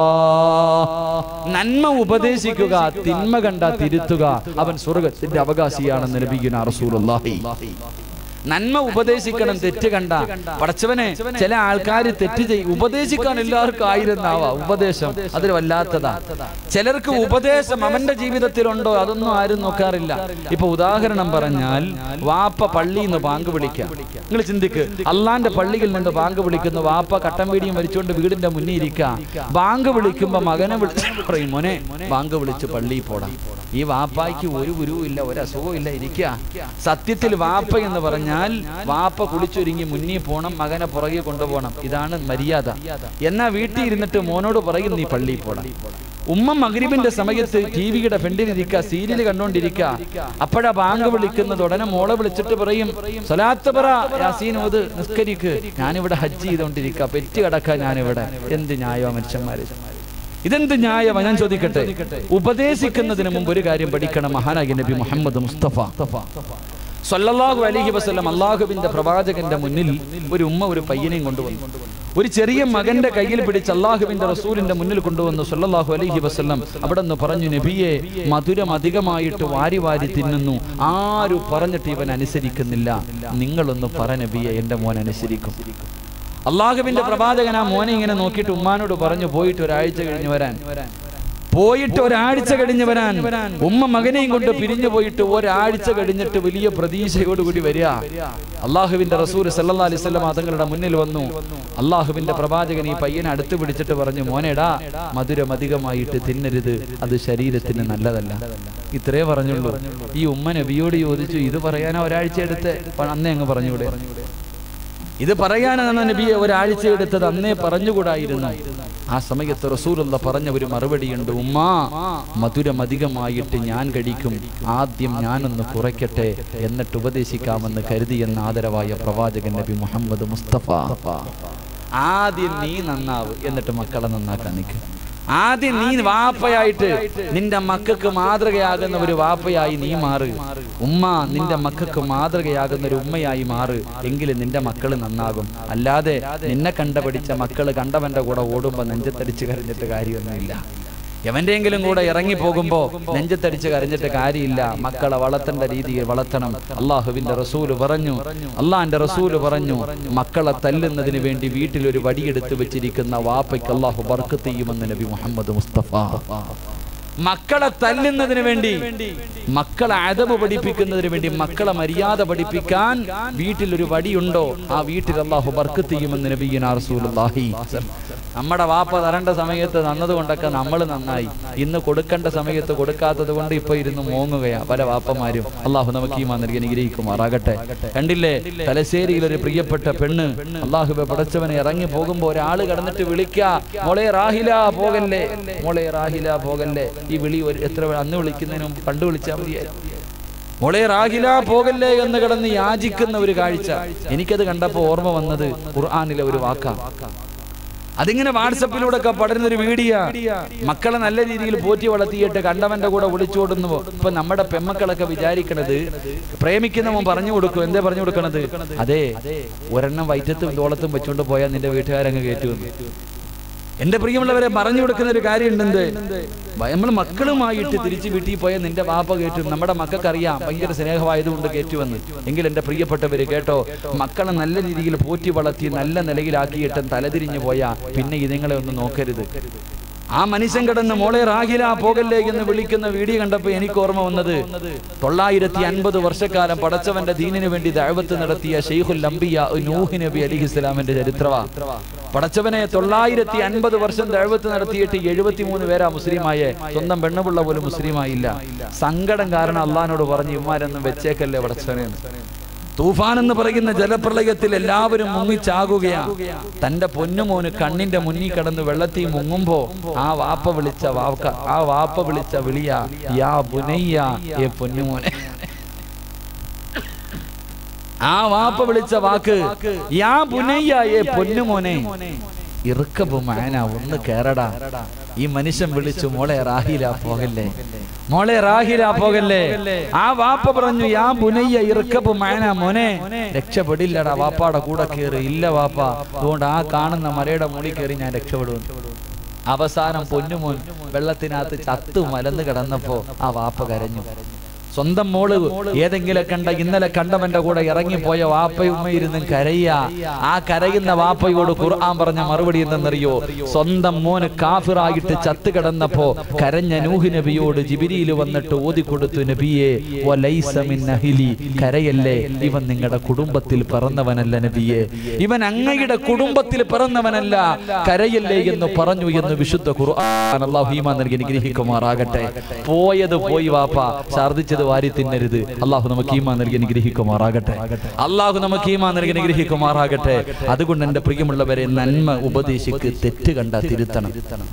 നന്മ ഉപദേശിക്കുക തിന്മ കണ്ടാ തിരുത്തുക അവൻ സ്വർഗത്തിന്റെ അവകാശിയാണെന്ന് നബിയുന റസൂലുള്ളാഹി നന്മ ഉപദേശിക്കണം തെറ്റ് കണ്ട പടച്ചവനെ ചില ആൾക്കാർ തെറ്റ് ചെയ്യും ഉപദേശിക്കാൻ എല്ലാവർക്കും ആയിരം നാവാ ഉപദേശം അതൊരു വല്ലാത്തതാ ചിലർക്ക് ഉപദേശം അവന്റെ ജീവിതത്തിലുണ്ടോ അതൊന്നും ആരും നോക്കാറില്ല ഇപ്പൊ ഉദാഹരണം പറഞ്ഞാൽ വാപ്പ പള്ളിയിൽ നിന്ന് ബാങ്ക് വിളിക്കാം നിങ്ങൾ ചിന്തിക്ക് അള്ളാന്റെ പള്ളിയിൽ നിന്ന് ബാങ്ക് വിളിക്കുന്നു വാപ്പ കട്ടൻ വീടിയും വലിച്ചുകൊണ്ട് വീടിന്റെ മുന്നിൽ ഇരിക്കാം ബാങ്ക് വിളിക്കുമ്പോ മകനെ വിളിച്ച് പറയും മോനെ ബാങ്ക് വിളിച്ച് പള്ളിയിൽ പോടാം ഈ വാപ്പായ്ക്ക് ഒരു ഗുരുവും ഇല്ല ഒരു അസുഖവും ഇല്ല ഇരിക്കുക സത്യത്തിൽ വാപ്പ എന്ന് പറഞ്ഞാൽ വാപ്പ കുളിച്ചൊരുങ്ങി മുന്നിൽ പോണം മകനെ പുറകെ കൊണ്ടുപോകണം ഇതാണ് മര്യാദ എന്നാ വീട്ടിൽ ഇരുന്നിട്ട് മോനോട് പറയും നീ പള്ളിയിൽ പോണം ഉമ്മ മഗ്രിബിന്റെ സമയത്ത് ടി വിയുടെ ഫ്രണ്ടിലിരിക്കുക സീരിയൽ കണ്ടോണ്ടിരിക്കുക അപ്പോഴാ ബാങ്ക് വിളിക്കുന്നത് ഉടനെ മോളെ വിളിച്ചിട്ട് പറയും സ്വലാത്ത് പറ യാസീൻ ഓത് നിസ്കരിക്ക് ഞാനിവിടെ ഹജ്ജ് ചെയ്തോണ്ടിരിക്കുക പെറ്റ് കിടക്കാൻ ഞാനിവിടെ എന്ത് ന്യായോ മനുഷ്യന്മാര് ഇതെന്ത് ന്യായമാ ഞാൻ ചോദിക്കട്ടെ ഉപദേശിക്കുന്നതിന് മുമ്പ് ഒരു കാര്യം പഠിക്കണം മഹാനായ നബി മുഹമ്മദ് മുസ്തഫ സല്ലല്ലാഹു അലൈഹി വസല്ലം അള്ളാഹുവിന്റെ പ്രവാചകന്റെ മുന്നിൽ ഒരു ഉമ്മ ഒരു പയ്യനെയും കൊണ്ടുവന്നു ഒരു ചെറിയ മകന്റെ കയ്യിൽ പിടിച്ച് അള്ളാഹുവിന്റെ റസൂലിന്റെ മുന്നിൽ കൊണ്ടുവന്നു സല്ലല്ലാഹു അലൈഹി വസല്ലം അവിടെ നിന്ന് പറഞ്ഞു നബിയെ മധുരം അധികമായിട്ട് വാരി വാരി തിന്നുന്നു ആരും പറഞ്ഞിട്ട് ഇവൻ അനുസരിക്കുന്നില്ല നിങ്ങളൊന്ന് പറ നബിയെ എന്റെ മോൻ അനുസരിക്കും അള്ളാഹുവിന്റെ പ്രവാചകൻ ആ മോനെ ഇങ്ങനെ നോക്കിയിട്ട് ഉമ്മാനോട് പറഞ്ഞു പോയിട്ട് ഒരാഴ്ച കഴിഞ്ഞ് വരാൻ പോയിട്ട് ഒരാഴ്ച കഴിഞ്ഞ് വരാൻ ഉമ്മ മകനെയും കൊണ്ട് പിരിഞ്ഞു പോയിട്ട് ഒരാഴ്ച കഴിഞ്ഞിട്ട് വലിയ പ്രതീക്ഷയോടുകൂടി വരിക അള്ളാഹുവിന്റെ റസൂൽ സല്ലാ അലിസ്വല്ലം തങ്ങളുടെ മുന്നിൽ വന്നു അള്ളാഹുവിന്റെ പ്രവാചകൻ ഈ പയ്യനെ അടുത്ത് പിടിച്ചിട്ട് പറഞ്ഞു മോനെടാ മധുരം അധികമായിട്ട് തിന്നരുത് അത് ശരീരത്തിന് നല്ലതല്ല ഇത്രേ പറഞ്ഞുള്ളൂ ഈ ഉമ്മ നബിയോട് ചോദിച്ചു ഇത് പറയാനാ ഒരാഴ്ച എടുത്ത് അന്നേ അങ്ങ് പറഞ്ഞൂടെ ഇത് പറയാനാണ് നബിയെ ഒരാഴ്ച എടുത്തത് അന്നേ പറഞ്ഞുകൂടായിരുന്നു ആ സമയത്ത് റസൂലുള്ള പറഞ്ഞ ഒരു മറുപടിയുണ്ട് ഉമ്മ മധുരം അധികമായിട്ട് ഞാൻ കഴിക്കും ആദ്യം ഞാനൊന്ന് കുറയ്ക്കട്ടെ എന്നിട്ട് ഉപദേശിക്കാമെന്ന് കരുതിയെന്ന ആദരവായ പ്രവാചകൻ നബി മുഹമ്മദ് മുസ്തഫ ആദ്യം നീ നന്നാവ് എന്നിട്ട് മക്കളെ നന്നാക്കാൻ നിൽക്കും ആദ്യം നീ വാപ്പയായിട്ട് നിന്റെ മക്കൾക്ക് മാതൃകയാകുന്ന ഒരു വാപ്പയായി നീ മാറ് ഉമ്മ നിന്റെ മക്കൾക്ക് മാതൃകയാകുന്ന ഒരു ഉമ്മയായി മാറ് എങ്കിലും നിന്റെ മക്കൾ നന്നാകും അല്ലാതെ നിന്നെ കണ്ട പഠിച്ച മക്കള് കണ്ടവന്റെ കൂടെ ഓടുമ്പോ നെഞ്ചത്തടിച്ച് കരഞ്ഞിട്ട് കാര്യമൊന്നുമില്ല എവന്റെങ്കിലും കൂടെ ഇറങ്ങി പോകുമ്പോ നെഞ്ചത്തടിച്ച് കരഞ്ഞിട്ട് കാര്യമില്ല മക്കളെ വളർത്തേണ്ട രീതിയിൽ വളർത്തണം അള്ളാഹുവിന്റെ റസൂല് പറഞ്ഞു അള്ളാഹിന്റെ റസൂല് പറഞ്ഞു മക്കളെ തല്ലുന്നതിന് വേണ്ടി വീട്ടിൽ ഒരു വടിയെടുത്ത് വെച്ചിരിക്കുന്ന വാപ്പയ്ക്ക് അള്ളാഹു ബർക്കത്ത് ചെയ്യുമെന്ന് നബി മുഹമ്മദ് മുസ്തഫ മക്കളെ തല്ലുന്നതിന് വേണ്ടി മക്കളെ അതവ് പഠിപ്പിക്കുന്നതിന് വേണ്ടി മക്കളെ മര്യാദ പഠിപ്പിക്കാൻ വീട്ടിൽ ഒരു വടിയുണ്ടോ ആ വീട്ടിൽ അള്ളാഹു ബർക്കത്ത് ചെയ്യുമെന്ന് നബീന റസൂലുള്ളാഹി നമ്മുടെ വാപ്പ തരേണ്ട സമയത്ത് തന്നതുകൊണ്ടൊക്കെ നമ്മൾ നന്നായി ഇന്ന് കൊടുക്കേണ്ട സമയത്ത് കൊടുക്കാത്തത് കൊണ്ട് ഇപ്പൊ ഇരുന്ന് മോങ്ങുകയാ പല വാപ്പമാരും അള്ളാഹു നമുക്ക് ഈ മാതിരി അനുഗ്രഹിക്കുമാറാകട്ടെ കണ്ടില്ലേ തലശ്ശേരിയിൽ ഒരു പ്രിയപ്പെട്ട പെണ്ണ് അള്ളാഹുബെ പടച്ചവനെ ഇറങ്ങി പോകുമ്പോ ഒരാള് കടന്നിട്ട് വിളിക്കാ മോളെ റാഹില പോകല്ലേ മോളെ റാഹില പോകല്ലേ ഈ വിളി ഒരു എത്ര അന്ന് വിളിക്കുന്നതിന് മുമ്പ് കണ്ടു വിളിച്ചാൽ മതിയായി മോളെ റാഹില പോകല്ലേ എന്ന് കിടന്ന് യാചിക്കുന്ന ഒരു കാഴ്ച എനിക്കത് കണ്ടപ്പോ ഓർമ്മ വന്നത് ഖുർആാനിലെ ഒരു വാക്കാ അതിങ്ങനെ വാട്സപ്പിലൂടെ ഒക്കെ പടരുന്ന ഒരു വീഡിയോ മക്കളെ നല്ല രീതിയിൽ പോറ്റി വളർത്തിയിട്ട് കണ്ടവന്റെ കൂടെ ഒളിച്ചോടുന്നു ഇപ്പൊ നമ്മുടെ പെമ്മക്കളൊക്കെ വിചാരിക്കണത് പ്രേമിക്കുന്നവൻ പറഞ്ഞു കൊടുക്കും എന്തേ പറഞ്ഞു കൊടുക്കണത് അതെ ഒരെണ്ണം വൈറ്റത്തും തോളത്തും വെച്ചുകൊണ്ട് പോയാൽ നിന്റെ വീട്ടുകാരങ്ങ് കയറ്റുമെന്ന് എന്റെ പ്രിയമുള്ളവരെ പറഞ്ഞു കൊടുക്കുന്ന ഒരു കാര്യമുണ്ട് നമ്മൾ മക്കളുമായിട്ട് തിരിച്ചു വീട്ടിൽ പോയാൽ നിന്റെ വാപ്പ കയറ്റും നമ്മുടെ മക്കൾക്കറിയാം ഭയങ്കര സ്നേഹമായതുകൊണ്ട് കയറ്റുവെന്ന് എങ്കിൽ എന്റെ പ്രിയപ്പെട്ടവര് കേട്ടോ മക്കളെ നല്ല രീതിയിൽ പോറ്റി വളർത്തി നല്ല നിലയിലാക്കിയിട്ട് തലതിരിഞ്ഞു പോയാ പിന്നെ ഇതുങ്ങളെ ഒന്ന് നോക്കരുത് ആ മനുഷ്യൻ കിടന്ന് മോളെ റാഹില പോകല്ലേ എന്ന് വിളിക്കുന്ന വീഡിയോ കണ്ടപ്പോ എനിക്ക് ഓർമ്മ വന്നത് തൊള്ളായിരത്തി അൻപത് വർഷക്കാലം പടച്ചവന്റെ ദീനിനു വേണ്ടി ദഅവത്ത് നടത്തിയ ഷെയ്ഖുൽ അംബിയ നൂഹ് നബി അലിഹി ഇസ്ലാമിന്റെ ചരിത്രവാ പടച്ചവനെ തൊള്ളായിരത്തി അൻപത് വർഷം ദഴവത്ത് നടത്തിയിട്ട് എഴുപത്തിമൂന്ന് പേരാ മുസ്ലിമായെ സ്വന്തം പെണ്ണുപിള്ള പോലും മുസ്ലിമായില്ല സങ്കടം കാരണം അള്ളഹാനോട് പറഞ്ഞു ഇമാരൊന്നും വെച്ചേക്കല്ലേ പടച്ചവനെ തൂഫാൻ എന്ന് പറയുന്ന ജലപ്രളയത്തിൽ എല്ലാവരും മുങ്ങിച്ചാകുകയാ തന്റെ പൊന്നുമോന് കണ്ണിന്റെ മുന്നിൽ കിടന്ന് വെള്ളത്തിൽ മുങ്ങുമ്പോ ആ വാപ്പ വിളിച്ച വാക്ക ആ വാപ്പ വിളിച്ച വിളിയാ യാ ബുനയ്യ ഏ പൊന്നുമോനെ ആ വാപ്പ വിളിച്ച വാക്ക് യാ ബുനയ്യ ഏ പൊന്നുമോനെ ഇറുക്കബു മാന ഒന്ന് കേറടാ ഈ മനുഷ്യൻ വിളിച്ചു മോളെ റാഹില പോകല്ലേ മോളെ റാഹില പോകല്ലേ ആ വാപ്പ പറഞ്ഞു യാ ബുനയ്യ ഇറുക്കബു മാന മോനെ രക്ഷപ്പെടില്ലടാ വാപ്പാടെ കൂടെ കയറി ഇല്ല വാപ്പ അതുകൊണ്ട് ആ കാണുന്ന മലയുടെ മുകളിൽ കയറി ഞാൻ രക്ഷപ്പെടും അവസാനം പൊന്നുമോൻ വെള്ളത്തിനകത്ത് ചത്തു മലന്ന് കിടന്നപ്പോ ആ വാപ്പ കരഞ്ഞു സ്വന്തം മോള് ഏതെങ്കിലും കണ്ട ഇന്നലെ കണ്ടവന്റെ കൂടെ ഇറങ്ങിപ്പോയ വാപ്പയുമ്മ ഇരുന്നും കരയ്യ ആ കരയുന്ന വാപ്പയോട് ഖുർആൻ പറഞ്ഞ മറുപടി എന്തെന്നറിയോ സ്വന്തം മോന് കാഫിറായിട്ട് ചത്തു കിടന്നപ്പോ കരഞ്ഞ നൂഹ് നബിയോട് ജിബിരിയിൽ വന്നിട്ട് ഓതിക്കൊടുത്തു നബിയെ വലൈസ മിൻ അഹ്ലി കരയല്ലേ ഇവൻ നിങ്ങളുടെ കുടുംബത്തിൽ പിറന്നവനല്ല നബിയെ ഇവൻ അങ്ങയുടെ കുടുംബത്തിൽ പിറന്നവനല്ല കരയല്ലേ എന്ന് പറഞ്ഞു എന്ന് വിശുദ്ധ ഖുർആൻ അല്ലാഹു ഈമാൻ നൽകി അനുഗ്രഹിക്കുമാറാകട്ടെ പോയത് പോയി വാപ്പ ഛർദിച്ചത് വാരി തിന്നരുത് അള്ളാഹു നമുക്ക് ഈമാൻ നൽകി അനുഗ്രഹിക്കുമാറാകട്ടെ അള്ളാഹു നമുക്ക് ഈമാൻ നൽകി അനുഗ്രഹിക്കുമാറാകട്ടെ അതുകൊണ്ട് എന്റെ പ്രിയമുള്ളവരെ നന്മ ഉപദേശിക്ക് തെറ്റ് കണ്ട തിരുത്തണം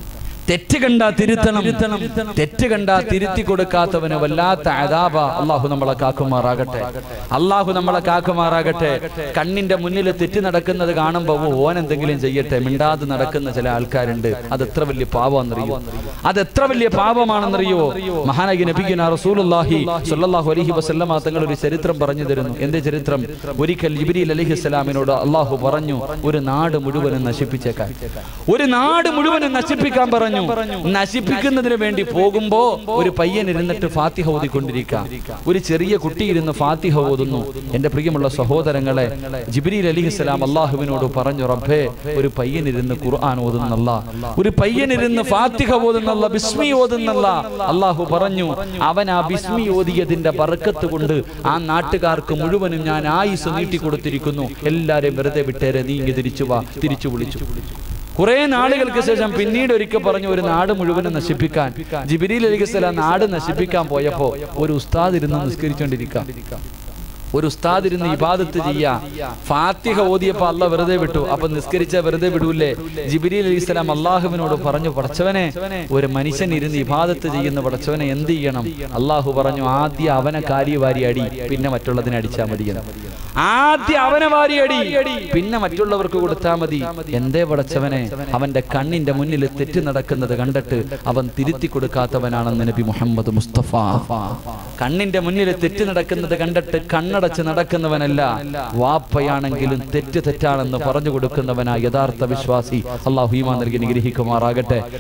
തെറ്റ് കണ്ടാ തിരുത്തണം തെറ്റ് കണ്ടാ തിരുത്തി കൊടുക്കാത്തവന് വല്ലാത്ത അതാപ അള്ളാഹു നമ്മളെ കാക്കുമാറാകട്ടെ അള്ളാഹു നമ്മളെ കാക്കുമാറാകട്ടെ കണ്ണിന്റെ മുന്നിൽ തെറ്റ് നടക്കുന്നത് കാണുമ്പോൾ ഓ, ഓൻ എന്തെങ്കിലും ചെയ്യട്ടെ മിണ്ടാതെ നടക്കുന്ന ചില ആൾക്കാരുണ്ട് അത് എത്ര വലിയ പാപമാണെന്നറിയോ അത് എത്ര വലിയ പാപമാണെന്നറിയോ മഹാനഗി നബിക്കുന്ന റസൂലുള്ളാഹി സ്വല്ലല്ലാഹു അലൈഹി വസല്ലമ തങ്ങൾ ഒരു ചരിത്രം പറഞ്ഞു തരുന്നു എന്ത് ചരിത്രം ഒരിക്കൽ ജിബ്രീൽ അലൈഹി സ്വലാമിനോട് അള്ളാഹു പറഞ്ഞു ഒരു നാട് മുഴുവനും നശിപ്പിച്ചേക്കാൻ ഒരു നാട് മുഴുവനും നശിപ്പിക്കാൻ പറഞ്ഞു നശിപ്പിക്കുന്നതിന് വേണ്ടി പോകുമ്പോ ഒരു പയ്യൻ ഇരുന്നിട്ട് ഫാത്തിഹ ഓതിക്കൊണ്ടിരിക്കാം ഒരു ചെറിയ കുട്ടി ഇരുന്ന് ഫാത്തിഹ ഓതുന്നു എന്റെ പ്രിയമുള്ള സഹോദരങ്ങളെ ജിബ്രീൽ അലിഹിസ്സലാം അള്ളാഹുവിനോട് പറഞ്ഞു റബ്ബേ ഒരു പയ്യൻ ഇരുന്ന് ഖുർആൻ ഓതുന്നല്ല ഒരു പയ്യൻ ഇരുന്ന് ഫാത്തിഹ ഓതുന്നല്ല ബിസ്മി ഓതുന്നല്ല അള്ളാഹു പറഞ്ഞു അവൻ ആ ബിസ്മി ഓതിയതിന്റെ ബർക്കത്ത് കൊണ്ട് ആ നാട്ടുകാർക്ക് മുഴുവനും ഞാൻ ആയുസ് നീട്ടിക്കൊടുത്തിരിക്കുന്നു എല്ലാരെയും വെറുതെ വിട്ടേരെ നീ ഇങ്ങ് തിരിച്ചു വാ തിരിച്ചു വിളിച്ചു കുറെ നാളുകൾക്ക് ശേഷം പിന്നീട് ഒരിക്കൽ പറഞ്ഞു ഒരു നാട് മുഴുവനും നശിപ്പിക്കാൻ ജിബിരിൽ അലിഖസ്ലാം നാട് നശിപ്പിക്കാൻ പോയപ്പോ ഒരു ഉസ്താദ് ഇരുന്ന് നിസ്കരിച്ചുകൊണ്ടിരിക്കാം ഒരു ഉസ്താദ് ഇരുന്ന് ഇബാദത്ത് ചെയ്യാ ഫാത്തിഹ ഓതിയപ്പോ അല്ല വെറുതെ വിട്ടു അപ്പൊ നിസ്കരിച്ച വെറുതെ വിടൂലേ ജിബിരി അലി ഇസ്ലാം അള്ളാഹുവിനോട് പറഞ്ഞു പടച്ചവനെ ഒരു മനുഷ്യൻ ഇരുന്ന് ഇബാദത്ത് ചെയ്യുന്ന പടച്ചവനെ എന്ത് ചെയ്യണം അള്ളാഹു പറഞ്ഞു ആദ്യം അവനെ കാരി വാരി അടി പിന്നെ മറ്റുള്ളതിനെ അടിച്ചാൽ മതി എന്ന് ആദ്യം അവനെ വാരി അടി പിന്നെ മറ്റുള്ളവർക്ക് കൊടുത്താൽ മതി എന്തേ പടച്ചവനെ അവന്റെ കണ്ണിന്റെ മുന്നിൽ തെറ്റ് നടക്കുന്നത് കണ്ടിട്ട് അവൻ തിരുത്തി കൊടുക്കാത്തവനാണെന്ന് നബി മുഹമ്മദ് മുസ്തഫ കണ്ണിന്റെ മുന്നിൽ തെറ്റ് നടക്കുന്നത് കണ്ടിട്ട് കണ്ണടച്ച് നടക്കുന്നവനല്ല വാപ്പയാണെങ്കിലും തെറ്റ് തെറ്റാണെന്ന് പറഞ്ഞു കൊടുക്കുന്നവനാ യഥാർത്ഥ വിശ്വാസി അള്ളാഹു ഈമാ നൽകി നിഗ്രഹിക്കുമാറാകട്ടെ